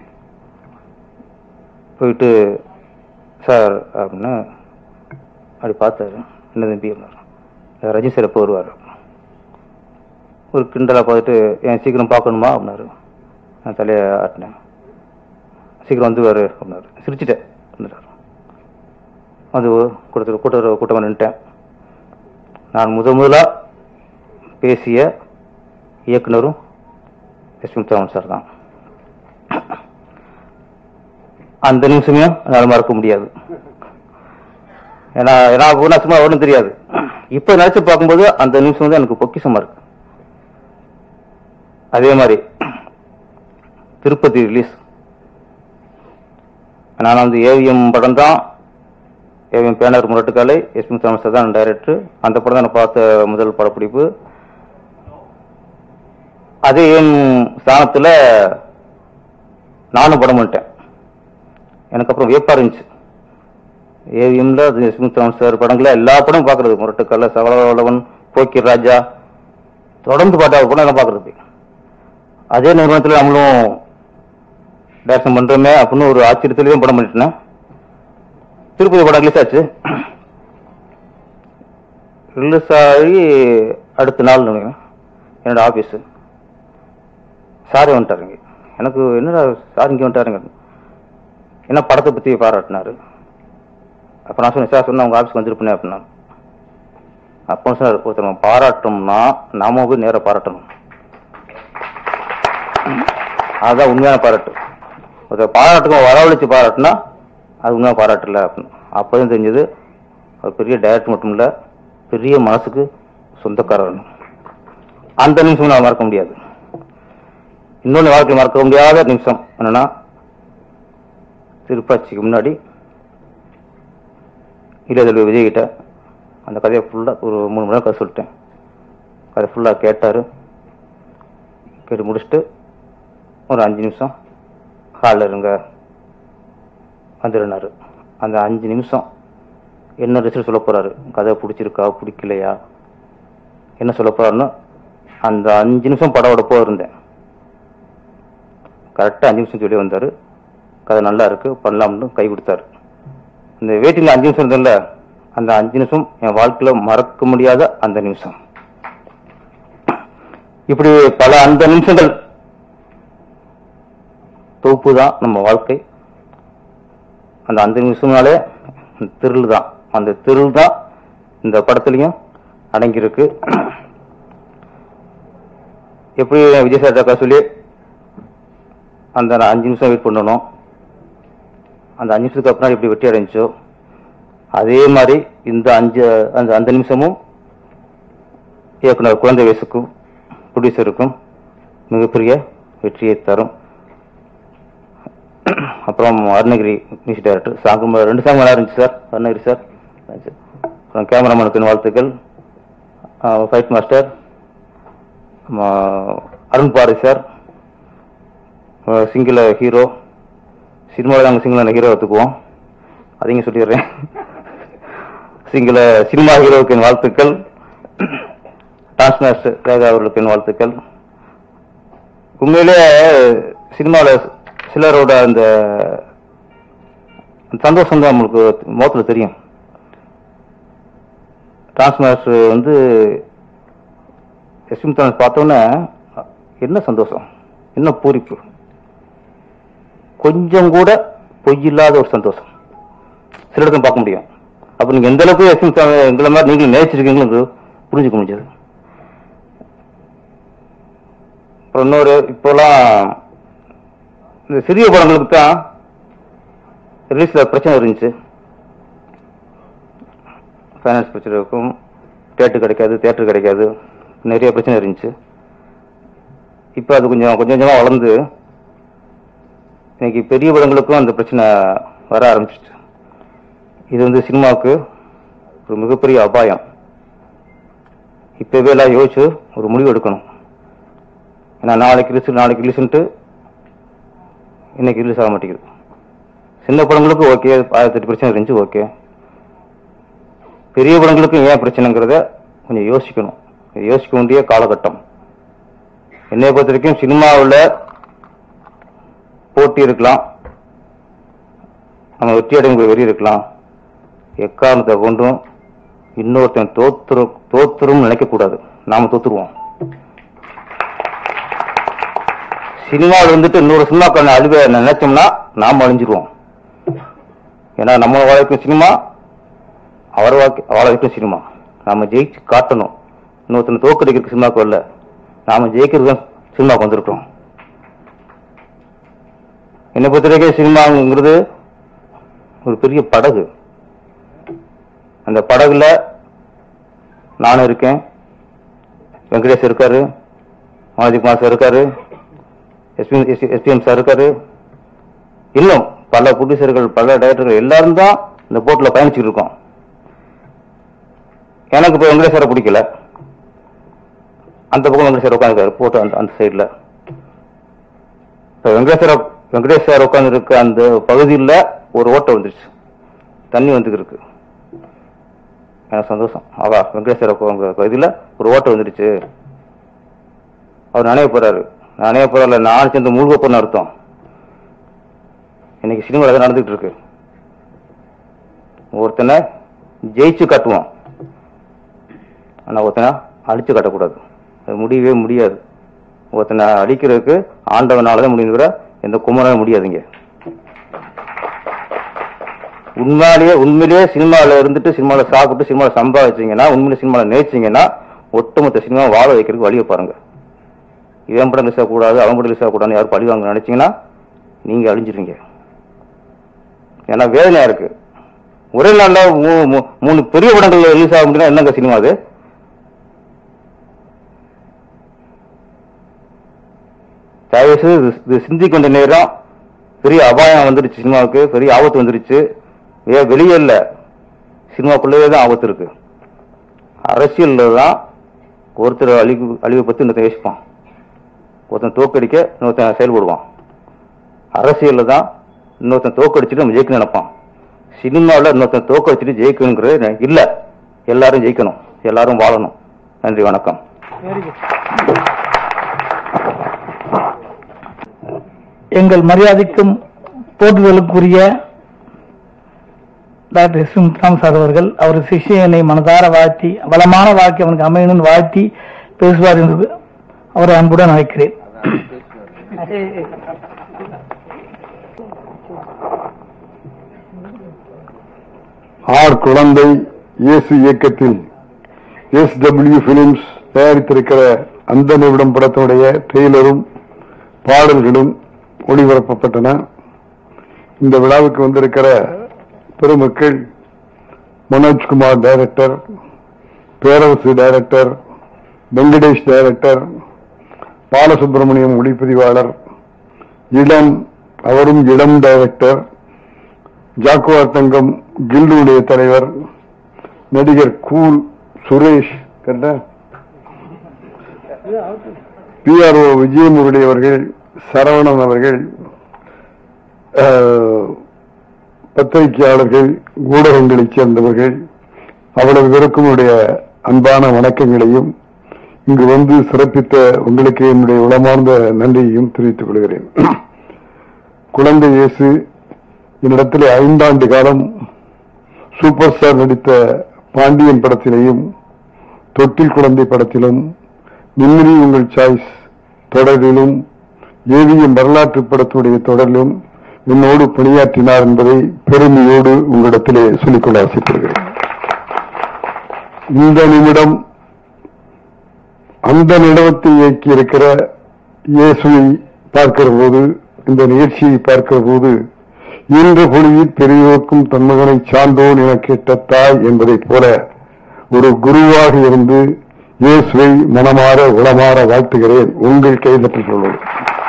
[SPEAKER 13] போயிட்டு சார் அப்படின்னு அப்படி பார்த்தாரு என்ன தம்பி அப்படின்னாரு ரஜினி சார் எப்போ வருவார் ஒரு கிண்டலாக பார்த்துட்டு ஏன் சீக்கிரம் பார்க்கணுமா அப்படின்னாரு நான் தலையை ஆட்டினேன் சீக்கிரம் வந்துவாரு அப்படின்னாரு சிரிச்சிட்டேன் வந்துட்டாரு அது கூட்டத்தில் கூட்ட கூட்டமாக நின்ட்டேன் நான் முத முதலா பேசிய இயக்குனரும் எஸ் முத்துராமன் சார் தான் அந்த நிமிஷமே என்னால் மறக்க முடியாது ஏன்னா ஏன்னா அப்போ நான் சும்மா ஒன்றும் தெரியாது இப்போ நினைச்சு பார்க்கும்போது அந்த நிமிஷம் வந்து எனக்கு பொக்கிஷமா இருக்கு அதே மாதிரி திருப்பதி ரிலீஸ் நான் வந்து ஏவிஎம் படம் தான் AVM banner Murattukaalai S P sir தான் டைரக்டர் அந்த படம் தான் நான் பார்த்த முதல் படப்பிடிப்பு அதே என் ஸ்தானத்துல நானும் படம் பண்ணிட்டேன் எனக்கு அப்புறம் வியப்பா இருந்துச்சு ஏவிஎம்ல ஸ்மித் சார் படங்கள எல்லா படமும் பாக்குறது முரட்டுக்கல்ல சகலவளவன் போக்கிர் ராஜா தொடர்ந்து பாட்டா படம் எல்லாம் பாக்குறது அதே நிறுவனத்துல நம்மளும் டேரக்ஷன் பண்றோமே அப்படின்னு ஒரு ஆச்சரியத்திலேயே படம் பண்ணிட்டேன் திருப்பதி படம் ரிலீஸ் ஆச்சு ரிலீஸ் ஆகி அடுத்த நாள் நினைக்கிறேன் என்னோட ஆபீஸ் சார் வந்துட்டாருங்க எனக்கு என்னடா சார் இங்கே வந்துட்டாருங்க என்ன படத்தை பத்தி பாராட்டினாரு அப்ப நான் சொன்னேன் சார் சொன்ன உங்க ஆபீஸ்க்கு வந்திருப்பேன் அப்படின்னா அப்போ சார் ஒருத்தர் நம்ம பாராட்டணும்னா நாம போய் நேரா பாராட்டணும் அதுதான் உண்மையான பாராட்டு ஒருத்தர் பாராட்டுக்கு வரவழைச்சு பாராட்டுனா அது உண்மையான பாராட்டு இல்லை அப்படின்னு அப்போதான் தெரிஞ்சது அவர் பெரிய டைரக்டர் மட்டும் இல்ல பெரிய மனசுக்கு சொந்தக்காரர் அந்த நிமிஷம் நான் மறக்க முடியாது இன்னொன்று வாழ்க்கையில் மறக்க முடியாத நிமிஷம் என்னன்னா திருப்பாச்சிக்கு முன்னாடி இளையதல்வி விஜய் கிட்ட அந்த கதையை ஃபுல்லாக ஒரு மூணு மணி நேரம் கதை சொல்லிட்டேன் கதை ஃபுல்லாக கேட்டார் கேட்டு முடிச்சுட்டு ஒரு அஞ்சு நிமிஷம் ஹாலில் இருங்க வந்துடுனாரு அந்த அஞ்சு நிமிஷம் என்ன ரிசல்ட் சொல்ல போறாரு கதை பிடிச்சிருக்கா பிடிக்கலையா என்ன சொல்ல போறாருன்னு அந்த அஞ்சு நிமிஷம் படவோட போக இருந்தேன் கரெக்டாக அஞ்சு நிமிஷம் சொல்லி வந்தார் கதை நல்லா இருக்கு பண்ணலாம்னு கை கொடுத்தாரு இந்த வெயிட்டிங்ல அஞ்சு நிமிஷம் இருந்தேன்ல அந்த அஞ்சு நிமிஷம் என் வாழ்க்கையில மறக்க முடியாத அந்த நிமிஷம் இப்படி பல அந்த நிமிஷங்கள் தொகுப்பு தான் நம்ம வாழ்க்கை அந்த அந்த நிமிஷம்னாலே திருள் தான் அந்த திருள் தான் இந்த படத்துலையும் அடங்கியிருக்கு எப்படி விஜய் சார் அக்கா சொல்லி அந்த நான் அஞ்சு நிமிஷம் வெயிட் பண்ணணும் அந்த அஞ்சு நிமிஷத்துக்கு அப்புறம் எப்படி வெற்றி அடைஞ்சோ அதே மாதிரி இந்த அஞ்சு அந்த அந்த நிமிஷமும் இயக்குனர் குழந்தை வயசுக்கும் ப்ரொடியூசருக்கும் மிகப்பெரிய வெற்றியை தரும் அப்புறம் அருணகிரி மியூசிக் டைரக்டர் சாங்கும் ரெண்டு சாங் நல்லா இருந்துச்சு சார் அருணகிரி சார் அப்புறம் கேமராமேனுக்கு என் வாழ்த்துக்கள் fight master Arun Pari sir single hero சினிமாவில் நாங்கள் சிங்கிளான ஹீரோ எடுத்துக்குவோம் அதையும் சொல்லிடுறேன் சிங்கிள் சினிமா ஹீரோவுக்கு என் வாழ்த்துக்கள் டான்ஸ் மாஸ்டர் ரேகா அவர்களுக்கு என் வாழ்த்துக்கள் உண்மையிலே சினிமாவில் சிலரோட அந்த சந்தோஷம் தான் நம்மளுக்கு முகத்தில் தெரியும் டான்ஸ் மாஸ்டர் வந்து எஸ்எம் தான்ஸ் பார்த்தோன்னே என்ன சந்தோஷம் என்ன பூரிப்பு கொஞ்சம் கூட பொய் இல்லாத ஒரு சந்தோஷம் சில இடத்துல பார்க்க முடியும் அப்ப நீங்க எந்த அளவுக்கு எஸ்எம் எங்களை மாதிரி நீங்களும் நேசிச்சிருக்கீங்களுக்கு புரிஞ்சுக்க முடியாது அப்புறம் இன்னொரு இப்போலாம் இந்த சிறிய படங்களுக்கு தான் ரிலீஸ்ல பிரச்சனை இருந்துச்சு ஃபைனான்ஸ் பிரச்சனை இருக்கும் தேட்டர் கிடைக்காது தேட்டர் கிடைக்காது நிறைய பிரச்சனை இருந்துச்சு இப்போ அது கொஞ்சம் கொஞ்சம் கொஞ்சமாக வளர்ந்து இன்னைக்கு பெரிய படங்களுக்கும் அந்த பிரச்சனை வர ஆரம்பிச்சிச்சு இது வந்து சினிமாவுக்கு ஒரு மிகப்பெரிய அபாயம் இப்பவே எல்லாம் யோசிச்சு ஒரு முடிவு எடுக்கணும் ஏன்னா நாளைக்கு ரிலீஸ் நாளைக்கு ரிலீஸ்ன்ட்டு இன்னைக்கு ரிலீஸ் ஆக மாட்டேங்குது சின்ன படங்களுக்கு ஓகே ஆயிரத்தெட்டு பிரச்சனை இருந்துச்சு ஓகே பெரிய படங்களுக்கும் ஏன் பிரச்சனைங்கிறத கொஞ்சம் யோசிக்கணும் இது யோசிக்க வேண்டிய காலகட்டம் என்னை பொறுத்த வரைக்கும் சினிமாவில் போட்டி இருக்கலாம் நம்ம வெற்றி அடையும் வெறி இருக்கலாம் எக்காரணத்தை கொண்டும் இன்னொருத்தன் தோத்துரு தோத்துரும் நினைக்கக்கூடாது நாம தோத்துருவோம் சினிமாவில் வந்துட்டு இன்னொரு சினிமாக்கான அழிவை நினைச்சோம்னா நாம அழிஞ்சிருவோம் ஏன்னா நம்ம வாழ்க்கை சினிமா அவர் வாழ்க்கை வாழ்க்கை சினிமா நாம ஜெயிச்சு காட்டணும் இன்னொருத்தனை தோக்கடிக்கிறதுக்கு சினிமாவுக்கு வரல நாம ஜெயிக்கிறது தான் சினிமாவுக்கு வந்திருக்கிறோம் என்னை பொறுத்த வரைக்கும் சினிமாங்கிறது ஒரு பெரிய படகு அந்த படகுல நானும் இருக்கேன் வெங்கடேஷ் இருக்காரு மாஜிகுமார் சார் இருக்காரு எஸ்பி எஸ்பிஎம் சார் இருக்காரு இன்னும் பல ப்ரொடியூசர்கள் பல டைரக்டர்கள் எல்லாரும் தான் இந்த போட்ல பயணிச்சுட்டு இருக்கோம் எனக்கு இப்போ வெங்கடேஷ் சாரை பிடிக்கல அந்த பக்கம் வெங்கடேஷ் சார் உட்காந்துருக்காரு போட்டு அந்த அந்த சைடில் இப்போ வெங்கடேஷ் சார் வெங்கடேஷ் சார் உட்காந்துருக்க அந்த பகுதியில் ஒரு ஓட்டை வந்துருச்சு தண்ணி வந்துக்கு இருக்கு எனக்கு சந்தோஷம் அவா வெங்கடேஷ் சார் உங்க பகுதியில் ஒரு ஓட்டை வந்துருச்சு அவர் நனைய போறாரு நனைய போறாருல நான் சேர்ந்து மூழ்க போன அர்த்தம் இன்னைக்கு சினிமாவில் தான் நடந்துகிட்டு இருக்கு ஒருத்தனை ஜெயிச்சு காட்டுவோம் ஆனா ஒருத்தனை அழிச்சு காட்டக்கூடாது அது முடியவே முடியாது ஒருத்தனை அழிக்கிறதுக்கு ஆண்டவனால தான் முடியுங்கிற எந்த குமரனால முடியாதுங்க உண்மையிலேயே உண்மையிலேயே சினிமாவில் இருந்துட்டு சினிமாவில் சாப்பிட்டு சினிமாவில் சம்பாதிச்சீங்கன்னா உண்மையிலே சினிமாவில் நேசிச்சீங்கன்னா ஒட்டுமொத்த சினிமா வாழ வைக்கிறதுக்கு வழியை பாருங்க இவன் படம் ரிலீஸ் ஆகக்கூடாது அவன் படம் ரிலீஸ் ஆகக்கூடாதுன்னு யாரும் பழி வாங்க நினைச்சீங்கன்னா நீங்க அழிஞ்சிருவீங்க ஏன்னா வேதனையா இருக்கு ஒரே நாள்ல மூ- மூ- மூணு பெரிய படங்கள் ரிலீஸ் ஆக முடியும்னா என்னங்க சினிமா அது தயவு செய்து இது- இது சிந்திக்க வேண்டிய நேரம் பெரிய அபாயம் வந்துருச்சு சினிமாவுக்கு பெரிய ஆபத்து வந்துருச்சு ஏ வெளியே இல்ல சினிமாக்குள்ளேயே தான் ஆபத்து இருக்கு அரசியல்ல தான் ஒருத்தர் அழிவு அழிவை பத்தி இன்னொருத்தன் யோசிப்பான் ஒருத்தன் தோக்கடிக்க இன்னொருத்தன் செயல்படுவான் அரசியல்ல தான் இன்னொருத்தன் தோக்கடிச்சுட்டு நம்ம ஜெயிக்க நினைப்பான் சினிமாவில் இன்னொருத்தன் தோக்கடிச்சுட்டு ஜெயிக்கணுங்கிறது இல்ல எல்லாரும் ஜெயிக்கணும் எல்லாரும் வாழணும் நன்றி வணக்கம்
[SPEAKER 1] எங்கள் மரியாதைக்கும் போற்றுதலுக்குரிய டாக்டர் எஸ் முத்துராம் சார் அவர்கள் அவர் சிஷியனை மனதார வாழ்த்தி வளமான வாழ்க்கை அவனுக்கு அமையணும்னு வாழ்த்தி பேசுவார் என்று அவரை அன்புடன் அழைக்கிறேன்
[SPEAKER 14] ஆர் குழந்தை இயேசு இயக்கத்தில் எஸ் டபிள்யூ பிலிம்ஸ் தயாரித்திருக்கிற அந்த நிமிடம் படத்தினுடைய ட்ரெய்லரும் பாடல்களும் ஒளிபரப்பப்பட்டன இந்த விழாவுக்கு வந்திருக்கிற பெருமக்கள் Manojkumar director Perarasu director Venkatesh director Balasubramaniam ஒளிப்பதிவாளர் இளம் அவரும் இளம் டைரக்டர் ஜாக்குவார் தங்கம் கில்லுடைய தலைவர் நடிகர் கூல் சுரேஷ் பிஆர்ஓ விஜயமுரளி அவர்கள் சரவணன் அவர்கள் அஹ், பத்திரிகையாளர்கள் ஊடகங்களைச் சேர்ந்தவர்கள் அவ்வளவு பேருக்கும் என்னுடைய அன்பான வணக்கங்களையும் இங்கு வந்து சிறப்பித்த உங்களுக்கு என்னுடைய உளமார்ந்த நன்றியையும் தெரிவித்துக் கொள்கிறேன் குழந்தை இயேசு என்னிடத்தில் ஐந்தாண்டு காலம் சூப்பர் ஸ்டார் நடித்த பாண்டியன் படத்திலேயும் தொட்டில் குழந்தை படத்திலும் நிம்மதி உங்கள் சாய்ஸ் தொடரிலும் ஏவிஎம் வரலாற்று படத்துடைய தொடரிலும் என்னோடு பணியாற்றினார் என்பதை பெருமையோடு உங்களிடத்திலே சொல்லிக்கொள்ள ஆசைப்படுகிறேன் இந்த நிமிடம் அந்த நிலவத்தை இயக்கி இருக்கிற இயேசுவை பார்க்கிற போது இந்த நிகழ்ச்சியை பார்க்கிற போது இன்று பொழுதில் பெரியோருக்கும் தன் மகனை சார்ந்தோன் என கேட்ட தாய் என்பதைப் போல ஒரு குருவாக இருந்து இயேசுவை மனமாற உளமாற வாழ்த்துகிறேன் உங்கள் கைதட்டில் சொல்வது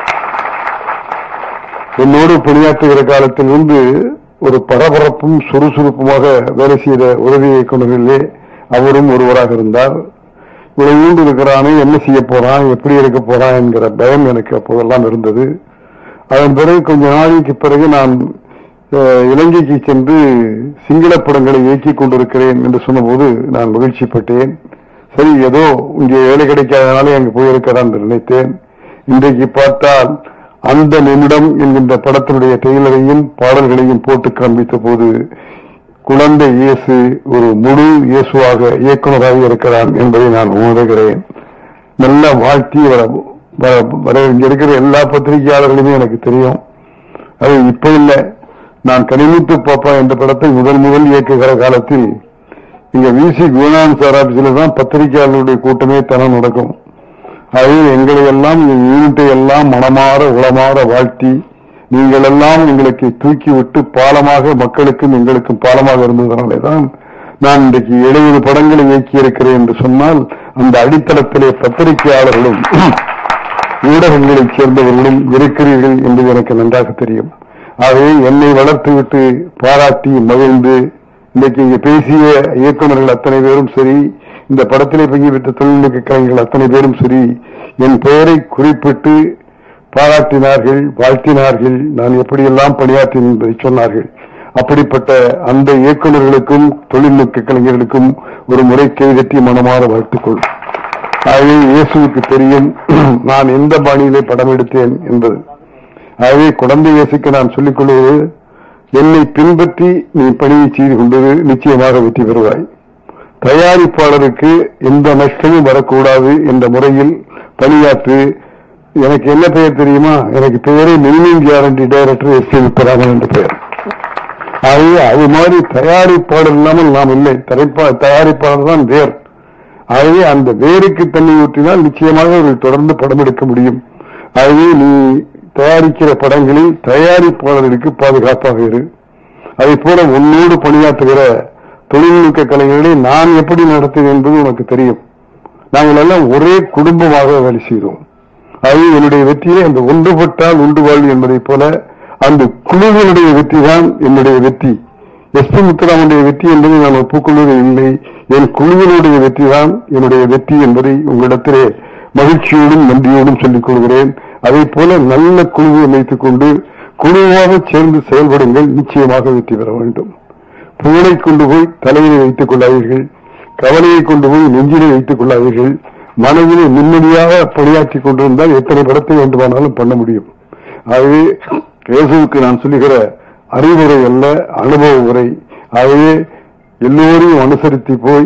[SPEAKER 14] என்னோடு பணியாற்றுகிற காலத்திலிருந்து ஒரு பரபரப்பும் சுறுசுறுப்புமாக வேலை செய்த உதவி இயக்குநர்களிலே அவரும் ஒருவராக இருந்தார் இவ்வளவு ஊண்டு இருக்கிறானே என்ன செய்ய போறான் எப்படி இருக்க போறான் என்கிற பயம் எனக்கு அப்போதெல்லாம் இருந்தது அதன் பிறகு கொஞ்ச நாளைக்கு பிறகு நான் அஹ், இலங்கைக்கு சென்று சிங்கள படங்களை இயக்கிக் கொண்டிருக்கிறேன் என்று சொன்னபோது நான் மகிழ்ச்சிப்பட்டேன் சரி ஏதோ இங்கே வேலை கிடைக்காதனாலே அங்கு போயிருக்கிறான் என்று நினைத்தேன் இன்றைக்கு பார்த்தால் அந்த நிமிடம் என்கின்ற படத்தினுடைய டெய்லரையும் பாடல்களையும் போட்டு காண்பித்த போது குழந்தை இயேசு ஒரு முழு இயேசுவாக இயக்குனராக இருக்கிறான் என்பதை நான் உணர்கிறேன் நல்ல வாழ்த்தி வர- வர- வர இங்க இருக்கிற எல்லா பத்திரிகையாளர்களுமே எனக்கு தெரியும் அது இப்ப இல்ல நான் கனிமுத்து பாப்பா என்ற படத்தை முதல் முதல் இயக்குகிற காலத்தில் இங்க விசி குணான் சார் ஆபீஸ்ல தான் பத்திரிகையாளர்களுடைய கூட்டமே தனம் நடக்கும் அது எங்களை எல்லாம் எங்கள் யூனிட்டை எல்லாம் மனமாற உளமாற வாழ்த்தி நீங்கள் எல்லாம் எங்களுக்கு தூக்கி விட்டு பாலமாக மக்களுக்கும் எங்களுக்கும் பாலமாக இருந்ததனாலே தான் நான் இன்றைக்கு எழுபது படங்களை இயக்கி இருக்கிறேன் என்று சொன்னால் அந்த அடித்தளத்திலே பத்திரிகையாளர்களும் ஊடகங்களைச் சேர்ந்தவர்களும் இருக்கிறீர்கள் என்பது எனக்கு நன்றாக தெரியும் ஆகவே என்னை வளர்த்துவிட்டு பாராட்டி மகிழ்ந்து இன்றைக்கு இங்கே பேசிய இயக்குநர்கள் அத்தனை பேரும் சரி இந்த படத்திலே பங்கு பெற்ற தொழில்நுட்ப கலைஞர்கள் அத்தனை பேரும் சரி என் பெயரை குறிப்பிட்டு பாராட்டினார்கள் வாழ்த்தினார்கள் நான் எப்படியெல்லாம் பணியாற்றினேன் என்பதை சொன்னார்கள் அப்படிப்பட்ட அந்த இயக்குநர்களுக்கும் தொழில்நுட்ப கலைஞர்களுக்கும் ஒரு முறை கைதட்டி மனமாற வாழ்த்துக்கொள் ஆகவே இயேசுவுக்கு தெரியும் நான் எந்த பாணியிலே படம் எடுத்தேன் என்பது ஆகவே குழந்தை இயேசுக்கு நான் சொல்லிக் கொள்வது என்னை பின்பற்றி நீ பணியை செய்து கொண்டது நிச்சயமாக வெற்றி பெறுவாய் தயாரிப்பாளருக்கு எந்த நஷ்டமும் வரக்கூடாது என்ற முறையில் பணியாற்று எனக்கு என்ன பெயர் தெரியுமா எனக்கு பெயரே minimum guarantee director S P விப்பராமன் என்று பெயர் ஆகவே அது மாதிரி தயாரிப்பாளர் இல்லாமல் நாம் இல்லை தரைப்பா- தயாரிப்பாளர் தான் வேர் ஆகவே அந்த வேருக்கு தண்ணி ஊற்றினால் நிச்சயமாக அவர்கள் தொடர்ந்து படம் எடுக்க முடியும் ஆகவே நீ தயாரிக்கிற படங்களில் தயாரிப்பாளர்களுக்கு பாதுகாப்பாக இரு அதை போல உன்னோடு பணியாற்றுகிற தொழில்நுட்ப கலைஞர்களை நான் எப்படி நடத்துவேன் என்பது உனக்கு தெரியும் நாங்கள் எல்லாம் ஒரே குடும்பமாக வேலை செய்கிறோம் அது என்னுடைய வெற்றியை அந்த ஒன்றுபட்டால் உண்டு வாழ்வு என்பதைப் போல அந்த குழுவினுடைய வெற்றி தான் என்னுடைய வெற்றி எஸ் பி முத்துராமனுடைய வெற்றி என்பதை நான் ஒப்புக்கொள்வது இல்லை என் குழுவினுடைய வெற்றி தான் என்னுடைய வெற்றி என்பதை உங்களிடத்திலே மகிழ்ச்சியோடும் நன்றியோடும் சொல்லிக் கொள்கிறேன் அதே போல நல்ல குழுவை அமைத்துக் கொண்டு குழுவாக சேர்ந்து செயல்படுங்கள் நிச்சயமாக வெற்றி பெற வேண்டும் புகழை கொண்டு போய் தலையிலே வைத்துக் கொள்ளாதீர்கள் கவலையை கொண்டு போய் நெஞ்சிலே வைத்துக் கொள்ளாதீர்கள் மனதிலே நிம்மதியாக பணியாற்றிக் கொண்டிருந்தால் எத்தனை படத்தை வேண்டுமானாலும் பண்ண முடியும் ஆகவே இயேசுவுக்கு நான் சொல்லுகிற அறிவுரை அல்ல அனுபவ உரை ஆகவே எல்லோரையும் அனுசரித்து போய்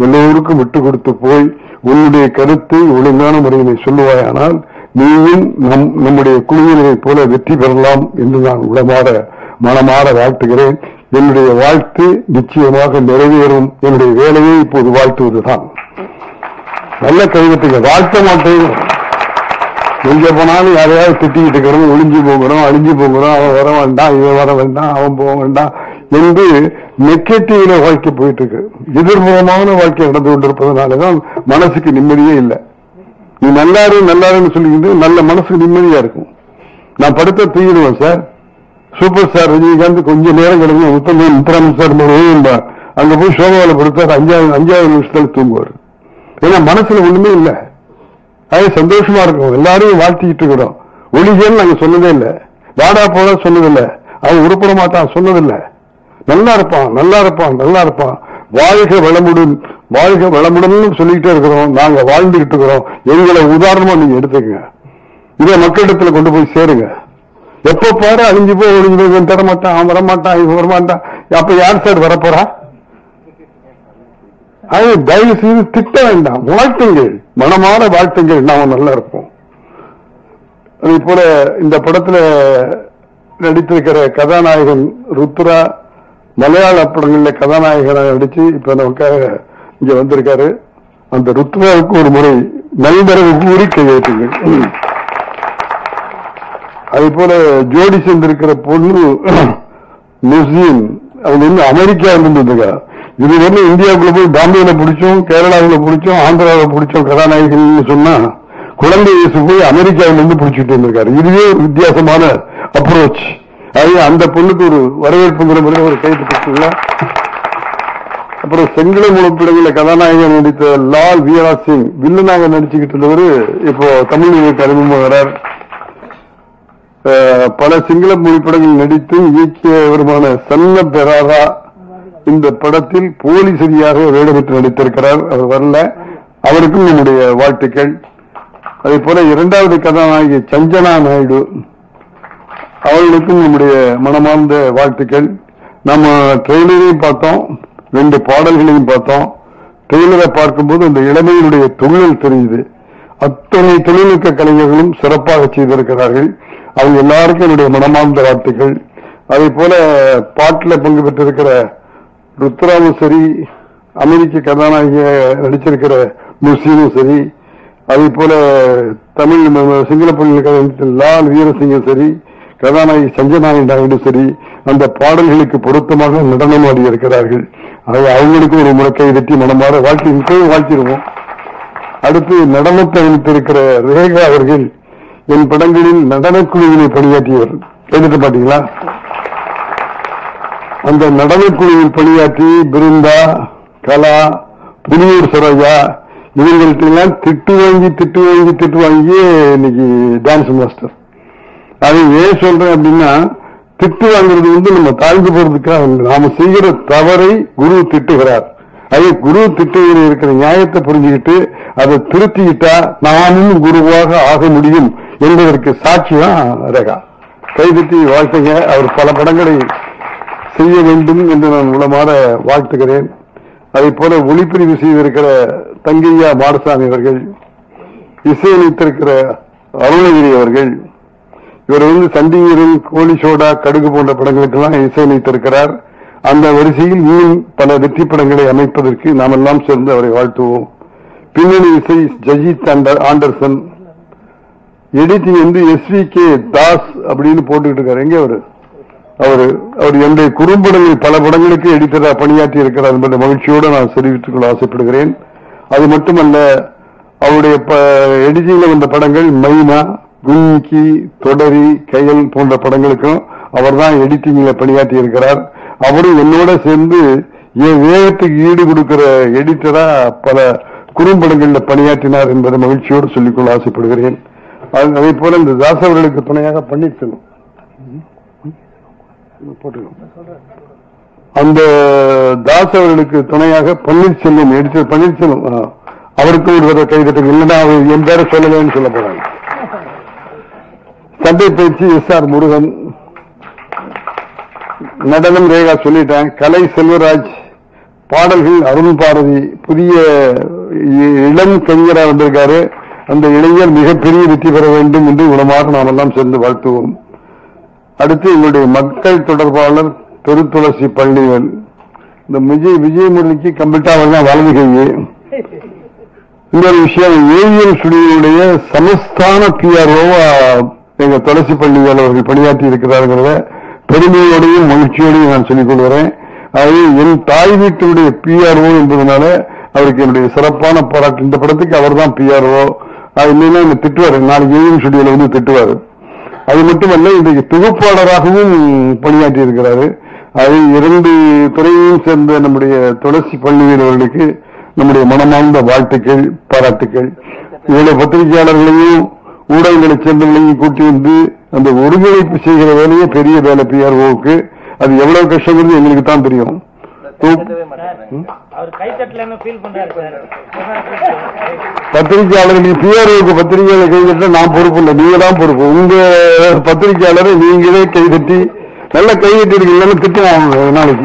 [SPEAKER 14] எல்லோருக்கும் விட்டு கொடுத்து போய் உன்னுடைய கருத்தை ஒழுங்கான முறையிலே சொல்லுவாயானால் நீயும் நம் நம்முடைய குழுவினரைப் போல வெற்றி பெறலாம் என்று நான் உளமாற மனமாற வாழ்த்துகிறேன் என்னுடைய வாழ்த்து நிச்சயமாக நிறைவேறும் என்னுடைய வேலையை இப்போது வாழ்த்துவதுதான் நல்ல கைதட்டுங்க வாழ்த்த மாட்டேன் எங்க போனாலும் யாரையாவது திட்டிக்கிட்டு இருக்கிறோம் ஒளிஞ்சு போகிறோம் அழிஞ்சு போகிறோம் அவன் வர வேண்டாம் இவன் வர வேண்டாம் அவன் போக வேண்டாம் என்று நெகட்டிவ்ல வாழ்க்கை போயிட்டு இருக்கு எதிர்முகமான வாழ்க்கை நடந்து கொண்டிருப்பதனாலதான் மனசுக்கு நிம்மதியே இல்லை நீ நல்லாரு நல்லாருன்னு சொல்லிக்கிட்டு நல்ல மனசுக்கு நிம்மதியா இருக்கும் நான் படுத்த தூங்கிடுவேன் சார் சூப்பர் ஸ்டார் ரஜினிகாந்த் கொஞ்சம் நேரம் கிடந்து உத்தம முத்துராமன் சார் ஓய்வும்பா அங்க போய் சோபாவில் படுத்தார் அஞ்சாவது அஞ்சாவது நிமிஷத்துல தூங்குவார் ஏன்னா மனசுல ஒண்ணுமே இல்லை அது சந்தோஷமா இருக்கும் எல்லாரையும் வாழ்த்திக்கிட்டு இருக்கிறோம் ஒளிகேன்னு நாங்க சொன்னதே இல்லை வாடா போல சொன்னதில்லை அவன் உருப்பட மாட்டான் சொன்னதில்லை நல்லா இருப்பான் நல்லா இருப்பான் நல்லா இருப்பான் வாழ்க வளமுடன் வாழ்க வளமுடன் சொல்லிக்கிட்டே இருக்கிறோம் நாங்க வாழ்ந்துகிட்டு இருக்கிறோம் எங்களை உதாரணமா நீங்க எடுத்துக்கங்க இதை மக்களிடத்துல கொண்டு போய் சேருங்க எப்ப பாரு அழிஞ்சு போய் ஒளிஞ்சு போய் இவன் தர மாட்டான் அவன் வரமாட்டான் இவன் வரமாட்டான் அப்ப யார் சார் வரப்போறா அது தயவு செய்து திட்ட வேண்டாம் வாழ்த்துங்கள் மனமான வாழ்த்துங்கள் நாம நல்லா இருப்போம் அதே போல இந்த படத்துல நடித்திருக்கிற கதாநாயகன் ருத்ரா மலையாள படங்கள்ல கதாநாயகனாக நடிச்சு இப்ப நமக்காக இங்க வந்திருக்காரு அந்த ருத்ராவுக்கு ஒரு முறை நல்வரவு கூறி கையெழுத்துங்கள் அதே போல ஜோடி சேர்ந்திருக்கிற பொண்ணு முஸ்லீம் அவங்க வந்து அமெரிக்கா இருந்திருக்கா இது வந்து இந்தியாவுக்குள்ள போய் பாம்பேல பிடிச்சோம் கேரளாவுல பிடிச்சோம் ஆந்திராவுல பிடிச்சோம் கதாநாயகன் சொன்னா குழந்தை இயேசு போய் அமெரிக்காவில இருந்து பிடிச்சிட்டு வந்திருக்காரு இதுவே ஒரு வித்தியாசமான அப்ரோச் அது அந்த பொண்ணுக்கு ஒரு வரவேற்புங்கிற முறையில் ஒரு கைது கொடுத்தீங்களா அப்புறம் செங்கலை முழப்பிடங்கள கதாநாயகன் நடித்த லால் வீரா சிங் வில்லனாக நடிச்சுக்கிட்டு இருந்தவர் இப்போ தமிழ் மொழிக்கு அறிமுகமாகிறார் அஹ், பல சிங்கள மொழி படங்கள் நடித்து இயக்கியவருமான சன்ன பெராரா இந்த படத்தில் போலீசரியாக வேடமிட்டு நடித்திருக்கிறார் அவர் வரல அவருக்கும் நம்முடைய வாழ்த்துக்கள் அதே போல இரண்டாவது கதாநாயகி சஞ்சனா நாயுடு அவர்களுக்கும் நம்முடைய மனமார்ந்த வாழ்த்துக்கள் நம்ம ட்ரெய்லரையும் பார்த்தோம் ரெண்டு பாடல்களையும் பார்த்தோம் ட்ரெய்லரை பார்க்கும்போது அந்த இளமையினுடைய தொழில் தெரியுது அத்தனை தொழில்நுட்ப கலைஞர்களும் சிறப்பாக செய்திருக்கிறார்கள் அவங்க எல்லாருக்கும் என்னுடைய மனமார்ந்த வாழ்த்துக்கள் அதே போல பாட்டில் பங்கு பெற்றிருக்கிற ருத்ராவும் சரி அமெரிக்க கதாநாயகிய நடிச்சிருக்கிற முஸ்லீமும் சரி அதே போல தமிழ் ம- சிங்கள பள்ளி லால் வீரசிங்கம் சரி கதாநாயகி சஞ்சனாயி நாயுடு சரி அந்த பாடல்களுக்கு பொருத்தமாக நடனம் ஆடி இருக்கிறார்கள் அது அவங்களுக்கு ஒரு முழக்கை வெட்டி மனமாற வாழ்க்கை இப்போது வாழ்த்திருவோம் அடுத்து நடனத்தை அமைத்திருக்கிற ரேகா அவர்கள் என் படங்களில் நடனக்குழுவினை பணியாற்றியவர் கேட்டுட்டு பாத்தீங்களா அந்த நடனக்குழுவில் பணியாற்றி பிருந்தா கலா புலியூர் சரோஜா இவங்கள்ட்ட எல்லாம் திட்டு வாங்கி திட்டு வாங்கி திட்டு வாங்கி இன்னைக்கு டான்ஸ் மாஸ்டர் அது ஏன் சொல்றேன் அப்படின்னா திட்டு வாங்குறது வந்து நம்ம தாழ்ந்து போறதுக்காக இல்லை. நாம செய்கிற தவறை குரு திட்டுகிறார் அது குரு திட்டுகிற இருக்கிற நியாயத்தை புரிஞ்சுக்கிட்டு அதை திருத்திக்கிட்டா நாமும் குருவாக ஆக முடியும் என்பதற்கு சாட்சி தான் ரேகா கைதட்டி வாழ்த்துங்க அவர் பல படங்களை செய்ய வேண்டும் என்று நான் உளமாற வாழ்த்துகிறேன் அதே போல ஒளிப்பிரிவு செய்திருக்கிற தங்கையா மாடசாமி அவர்கள் இசையமைத்திருக்கிற அருணகிரி அவர்கள் இவர் வந்து சண்டிகரின் கோழி சோடா கடுகு போன்ற படங்களுக்கெல்லாம் இசையமைத்திருக்கிறார் அந்த வரிசையில் இன்னும் பல வெற்றி படங்களை அமைப்பதற்கு நாம் எல்லாம் சேர்ந்து அவரை வாழ்த்துவோம் பின்னணி இசை ஜஜித் ஆண்டர் ஆண்டர்சன் எடிட்டிங் வந்து எஸ்வி கே தாஸ் அப்படின்னு போட்டுக்கிட்டு இருக்காரு எங்க அவரு அவரு அவர் என்னுடைய குறும்படங்கள் பல படங்களுக்கு எடிட்டரா பணியாற்றி இருக்கிறார் என்பதை மகிழ்ச்சியோடு நான் தெரிவித்துக் கொள்ள ஆசைப்படுகிறேன் அது மட்டுமல்ல அவருடைய எடிட்டிங்ல வந்த படங்கள் மைனா கும்கி தொடரி கையல் போன்ற படங்களுக்கும் அவர்தான் எடிட்டிங்ல பணியாற்றி இருக்கிறார் அவரும் என்னோட சேர்ந்து என் வேகத்துக்கு ஈடு கொடுக்கிற எடிட்டரா பல குறும்படங்கள்ல பணியாற்றினார் என்பதை மகிழ்ச்சியோடு சொல்லிக்கொள்ள ஆசைப்படுகிறேன் அது- அதே போல இந்த தாஸ் அவர்களுக்கு துணையாக பன்னீர்செல்வம் போட்டுக்கோ. அந்த தாஸ் அவர்களுக்கு துணையாக பன்னீர்செல்வம் எடிட்டர் பன்னீர்செல்வம் ஆ, அவருக்கு ஒரு தடவை கைதட்டுங்க இல்லைன்னா அவர் என் பேரை சொல்லலன்னு சொல்ல போறாங்க சண்டை பயிற்சி எஸ் ஆர் முருகன் நடனம் ரேகா சொல்லிட்டேன் கலை செல்வராஜ் பாடல்கள் அருண் பாரதி புதிய இ- இளம் கவிஞராக வந்திருக்காரு அந்த இளைஞர் மிகப்பெரிய வெற்றி பெற வேண்டும் என்று உணமாக நாம் எல்லாம் சேர்ந்து வாழ்த்துவோம் அடுத்து எங்களுடைய மக்கள் தொடர்பாளர் பெருத்துளசி பள்ளிகள் இந்த விஜய் விஜயமுரளிக்கு கம்ப்ளீட்டா அவர் தான் வலது கையே இன்னொரு விஷயம் ஏவிஎம் ஸ்டுடியோடைய சமஸ்தான பிஆர்ஓ எங்க துளசி பள்ளிகள் அவர்கள் பணியாற்றி இருக்கிறார்கள பெருமையோடையும் மகிழ்ச்சியோடையும் நான் சொல்லிக் கொள்கிறேன் அது என் தாய் வீட்டினுடைய பிஆர்ஓ என்பதனால அவருக்கு என்னுடைய சிறப்பான பாராட்டு இந்த படத்துக்கு அவர் தான் பிஆர்ஓ அது இல்லைன்னா என்ன திட்டுவார் நாளைக்கு ஏவிஎம் ஸ்டுடியோல வந்து திட்டுவார் அது மட்டுமல்ல இன்றைக்கு தொகுப்பாளராகவும் பணியாற்றி இருக்கிறாரு அது இரண்டு துறையையும் சேர்ந்த நம்முடைய துளசி பள்ளியில் அவர்களுக்கு நம்முடைய மனமார்ந்த வாழ்த்துக்கள் பாராட்டுக்கள் இவ்வளவு பத்திரிகையாளர்களையும் ஊடகங்களை சேர்ந்தவர்களையும் கூட்டி வந்து அந்த ஒருங்கிணைப்பு செய்கிற வேலையே பெரிய வேலை பிஆர்ஓவுக்கு அது எவ்வளவு கஷ்டங்கிறது எங்களுக்கு தான் தெரியும்
[SPEAKER 10] அவர் கை தட்டலன்னு ஃபீல் பண்றாரு சார்
[SPEAKER 14] பத்திரிகையாளர்கள் பிஆர்ஓக்கு பத்திரிகையாளர் கைதட்ட நான் பொறுப்பு இல்லை நீங்க தான் பொறுப்பு உங்க பத்திரிகையாளரை நீங்களே கைதட்டி நல்ல கைதட்டி இருக்கீங்கன்னு திட்டம் அவங்க நாளைக்கு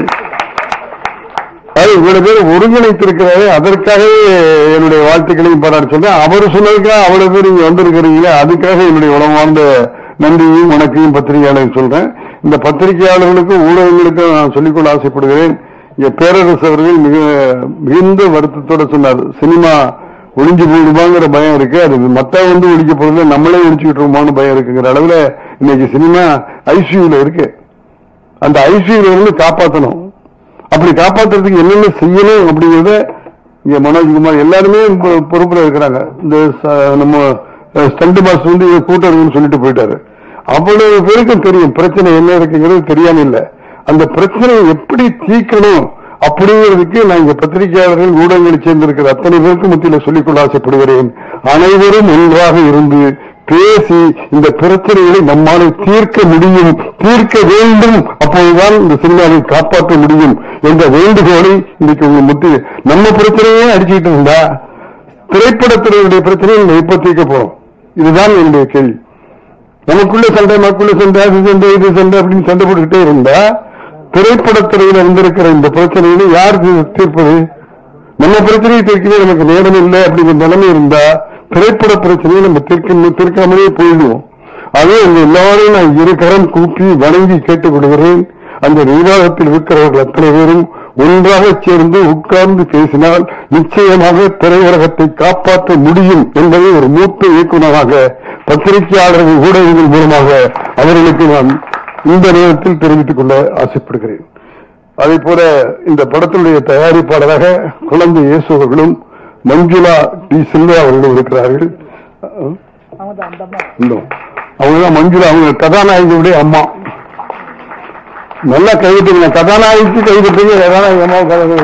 [SPEAKER 14] அது இவ்வளவு பேர் ஒருங்கிணைத்திருக்கிறாரு அதற்காகவே என்னுடைய வாழ்த்துக்களையும் பாராட்ட சொல்றேன் அவர் சொன்னதுக்காக அவ்வளவு பேர் இங்க வந்திருக்கிறீங்களே அதுக்காக என்னுடைய உளமார்ந்த நன்றியும் வணக்கையும் பத்திரிகையாளர் சொல்றேன் இந்த பத்திரிகையாளர்களுக்கும் ஊடகங்களுக்கும் நான் சொல்லிக்கொள்ள ஆசைப்படுகிறேன் இங்க பேரரசு அவர்கள் மிக மிகுந்த வருத்தத்தோட சொன்னார் சினிமா ஒளிஞ்சு போயிடுமாங்கிற பயம் இருக்கு அது மத்த வந்து ஒழிக்க போறது நம்மளே ஒழிச்சுக்கிட்டுருமான்னு பயம் இருக்குங்கிற அளவுல இன்னைக்கு சினிமா ஐசியூல இருக்கு அந்த ஐசியூல இருந்து காப்பாற்றணும் அப்படி காப்பாத்துறதுக்கு என்னென்ன செய்யணும் அப்படிங்கறத இங்க மனோஜ்குமார் எல்லாருமே பொ- பொறுப்புல இருக்கிறாங்க இந்த ச- நம்ம ஸ்டண்ட் மாஸ்டர் வந்து இதை கூட்டுறதுன்னு சொல்லிட்டு போயிட்டாரு அவ்வளவு பேருக்கும் தெரியும் பிரச்சனை என்ன இருக்குங்கிறது தெரியாம இல்ல அந்த பிரச்சனையை எப்படி தீர்க்கணும் அப்படிங்கிறதுக்கு நான் இங்க பத்திரிகையாளர்கள் ஊடகங்களை சேர்ந்திருக்கிற அத்தனை பேருக்கு மத்தியில சொல்லிக்கொள்ள ஆசைப்படுகிறேன் அனைவரும் ஒன்றாக இருந்து பேசி இந்த பிரச்சனைகளை நம்மால் தீர்க்க முடியும் தீர்க்க வேண்டும் அப்போதுதான் இந்த சினிமாவை காப்பாற்ற முடியும் என்ற வேண்டுகோளை இன்னைக்கு உங்க முத்தி நம்ம பிரச்சனையே அடிச்சுக்கிட்டு இருந்தா திரைப்படத்துறையுடைய பிரச்சனையை நம்ம எப்ப தீர்க்க போறோம் இதுதான் என்னுடைய கேள்வி நமக்குள்ள சண்டை நமக்குள்ள சண்டை அது சண்டை இது சண்டை அப்படின்னு சண்டை போட்டுக்கிட்டே இருந்தா திரைப்படத்துறையில இருந்திருக்கிற இந்த பிரச்சனைகளை யார் தீ- தீர்ப்பது நம்ம பிரச்சனையை தீர்க்கவே நமக்கு நேரம் இல்லை அப்படிங்கிற நிலைமை இருந்தா திரைப்பட பிரச்சனையை நம்ம தீர்க்க தீர்க்காமலே போயிடுவோம் அதே உங்க எல்லாரையும் நான் இரு கரம் கூப்பி வணங்கி கேட்டுக் கொள்கிறேன் அந்த நிர்வாகத்தில் இருக்கிறவர்கள் அத்தனை பேரும் ஒன்றாக சேர்ந்து உட்கார்ந்து பேசினால் நிச்சயமாக திரையுலகத்தை காப்பாற்ற முடியும் என்பதை ஒரு மூத்த இயக்குநராக பத்திரிகையாளர்கள் ஊடகங்கள் மூலமாக அவர்களுக்கு நான் இந்த நேரத்தில் தெரிவித்துக் கொள்ள ஆசைப்படுகிறேன் அதே போல இந்த படத்தினுடைய தயாரிப்பாளராக குழந்தை இயேசு அவர்களும் மஞ்சுளா டி சில்வா அவர்களும் இருக்கிறார்கள் இன்னும் அவங்கதான் மஞ்சுளா அவங்க கதாநாயகியுடைய அம்மா நல்லா கைவிட்டுங்க கதாநாயகிக்கு கைவிட்டுங்க கதாநாயகி அம்மா கதை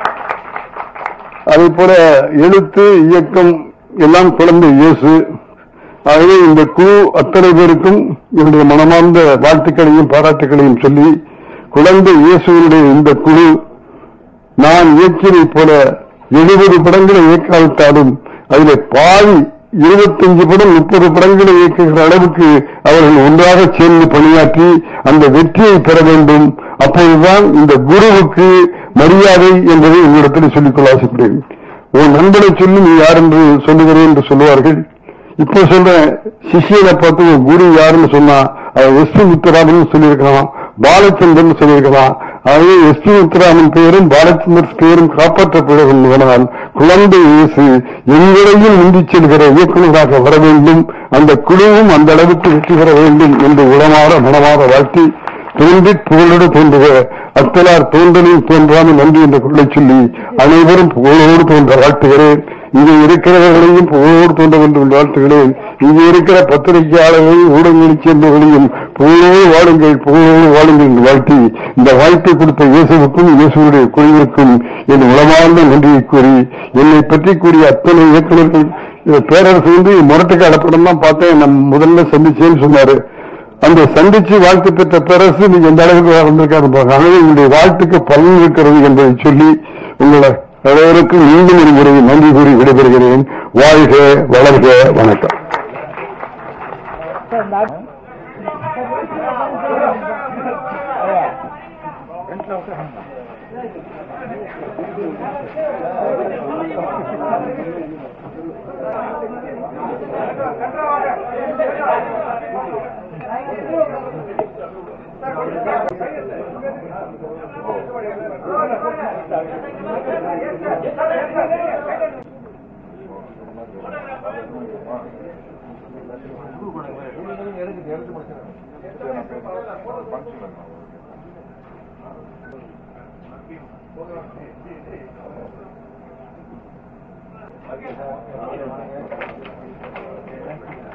[SPEAKER 14] அதே போல எழுத்து இயக்கம் எல்லாம் குழந்தை இயேசு ஆகவே இந்த குழு அத்தனை பேருக்கும் என்னுடைய மனமார்ந்த வாழ்த்துக்களையும் பாராட்டுகளையும் சொல்லி குழந்தை இயேசுவினுடைய இந்த குழு நான் இயக்கியதைப் போல எழுபது படங்களை இயக்காவிட்டாலும் அதில் பாதி இருபத்தஞ்சு படம் முப்பது படங்களை இயக்குகிற அளவுக்கு அவர்கள் ஒன்றாக சேர்ந்து பணியாற்றி அந்த வெற்றியை பெற வேண்டும் அப்போதுதான் இந்த குருவுக்கு மரியாதை என்பதை உங்களிடத்தில் சொல்லிக்கொள்ள ஆசைப்படுகிறேன் உன் நண்பனை சொல்லி நீ யார் என்று சொல்லுகிறேன் என்று சொல்லுவார்கள் இப்போ சொல்றேன் சிஷியனை பார்த்து உன் குரு யாருன்னு சொன்னா அவர் எஸ் பி முத்துராமன் சொல்லியிருக்கலாம் பாலச்சந்திரன் சொல்லியிருக்கலாம் ஆகவே எஸ் பி முத்துராமன் பெயரும் பாலச்சந்தர் பெயரும் காப்பாற்றப்பட வேண்டுமானால் குழந்தை இயேசு எங்களையும் முந்திச் செல்கிற இயக்குநராக வர வேண்டும் அந்த குழுவும் அந்த அளவுக்கு வெற்றி பெற வேண்டும் என்று உளமாற மனமாற வாழ்த்தி தோன்றி புகழோடு தோன்றுக அத்தலார் தோன்றலில் தோன்றாமல் நன்றி என்ற குரலை சொல்லி அனைவரும் புகழோடு தோன்ற வாழ்த்துகிறேன் இங்கே இருக்கிறவர்களையும் புகழோடு தோன்ற வேண்டும் என்று வாழ்த்துகிறேன் இங்கே இருக்கிற பத்திரிகையாளர்களையும் ஊடகங்களைச் சேர்ந்தவர்களையும் புகழோடு வாழுங்கள் புகழோடு வாழுங்கள் என்று வாழ்த்தி இந்த வாழ்த்தை கொடுத்த இயேசுவுக்கும் இயேசுடைய குழுவிற்கும் என் உளமார்ந்த நன்றியை கூறி என்னை பற்றி கூறிய அத்தனை இயக்குநர்கள் இந்த பேரரசு வந்து முரட்டுக்கால படம் தான் பார்த்தேன் நான் முதல்ல சந்திச்சேன்னு சொன்னாரு அந்த சந்திச்சு வாழ்த்து பெற்ற பேரரசு நீங்க எந்த அளவுக்கு வந்திருக்காரு பாருங்க ஆகவே உங்களுடைய வாழ்த்துக்கு பலன் இருக்கிறது என்பதை சொல்லி உங்களை அனைவருக்கும் மீண்டும் ஒரு முறை நன்றி கூறி விடைபெறுகிறேன் வாழ்க வளர்க வணக்கம்
[SPEAKER 15] Thank you.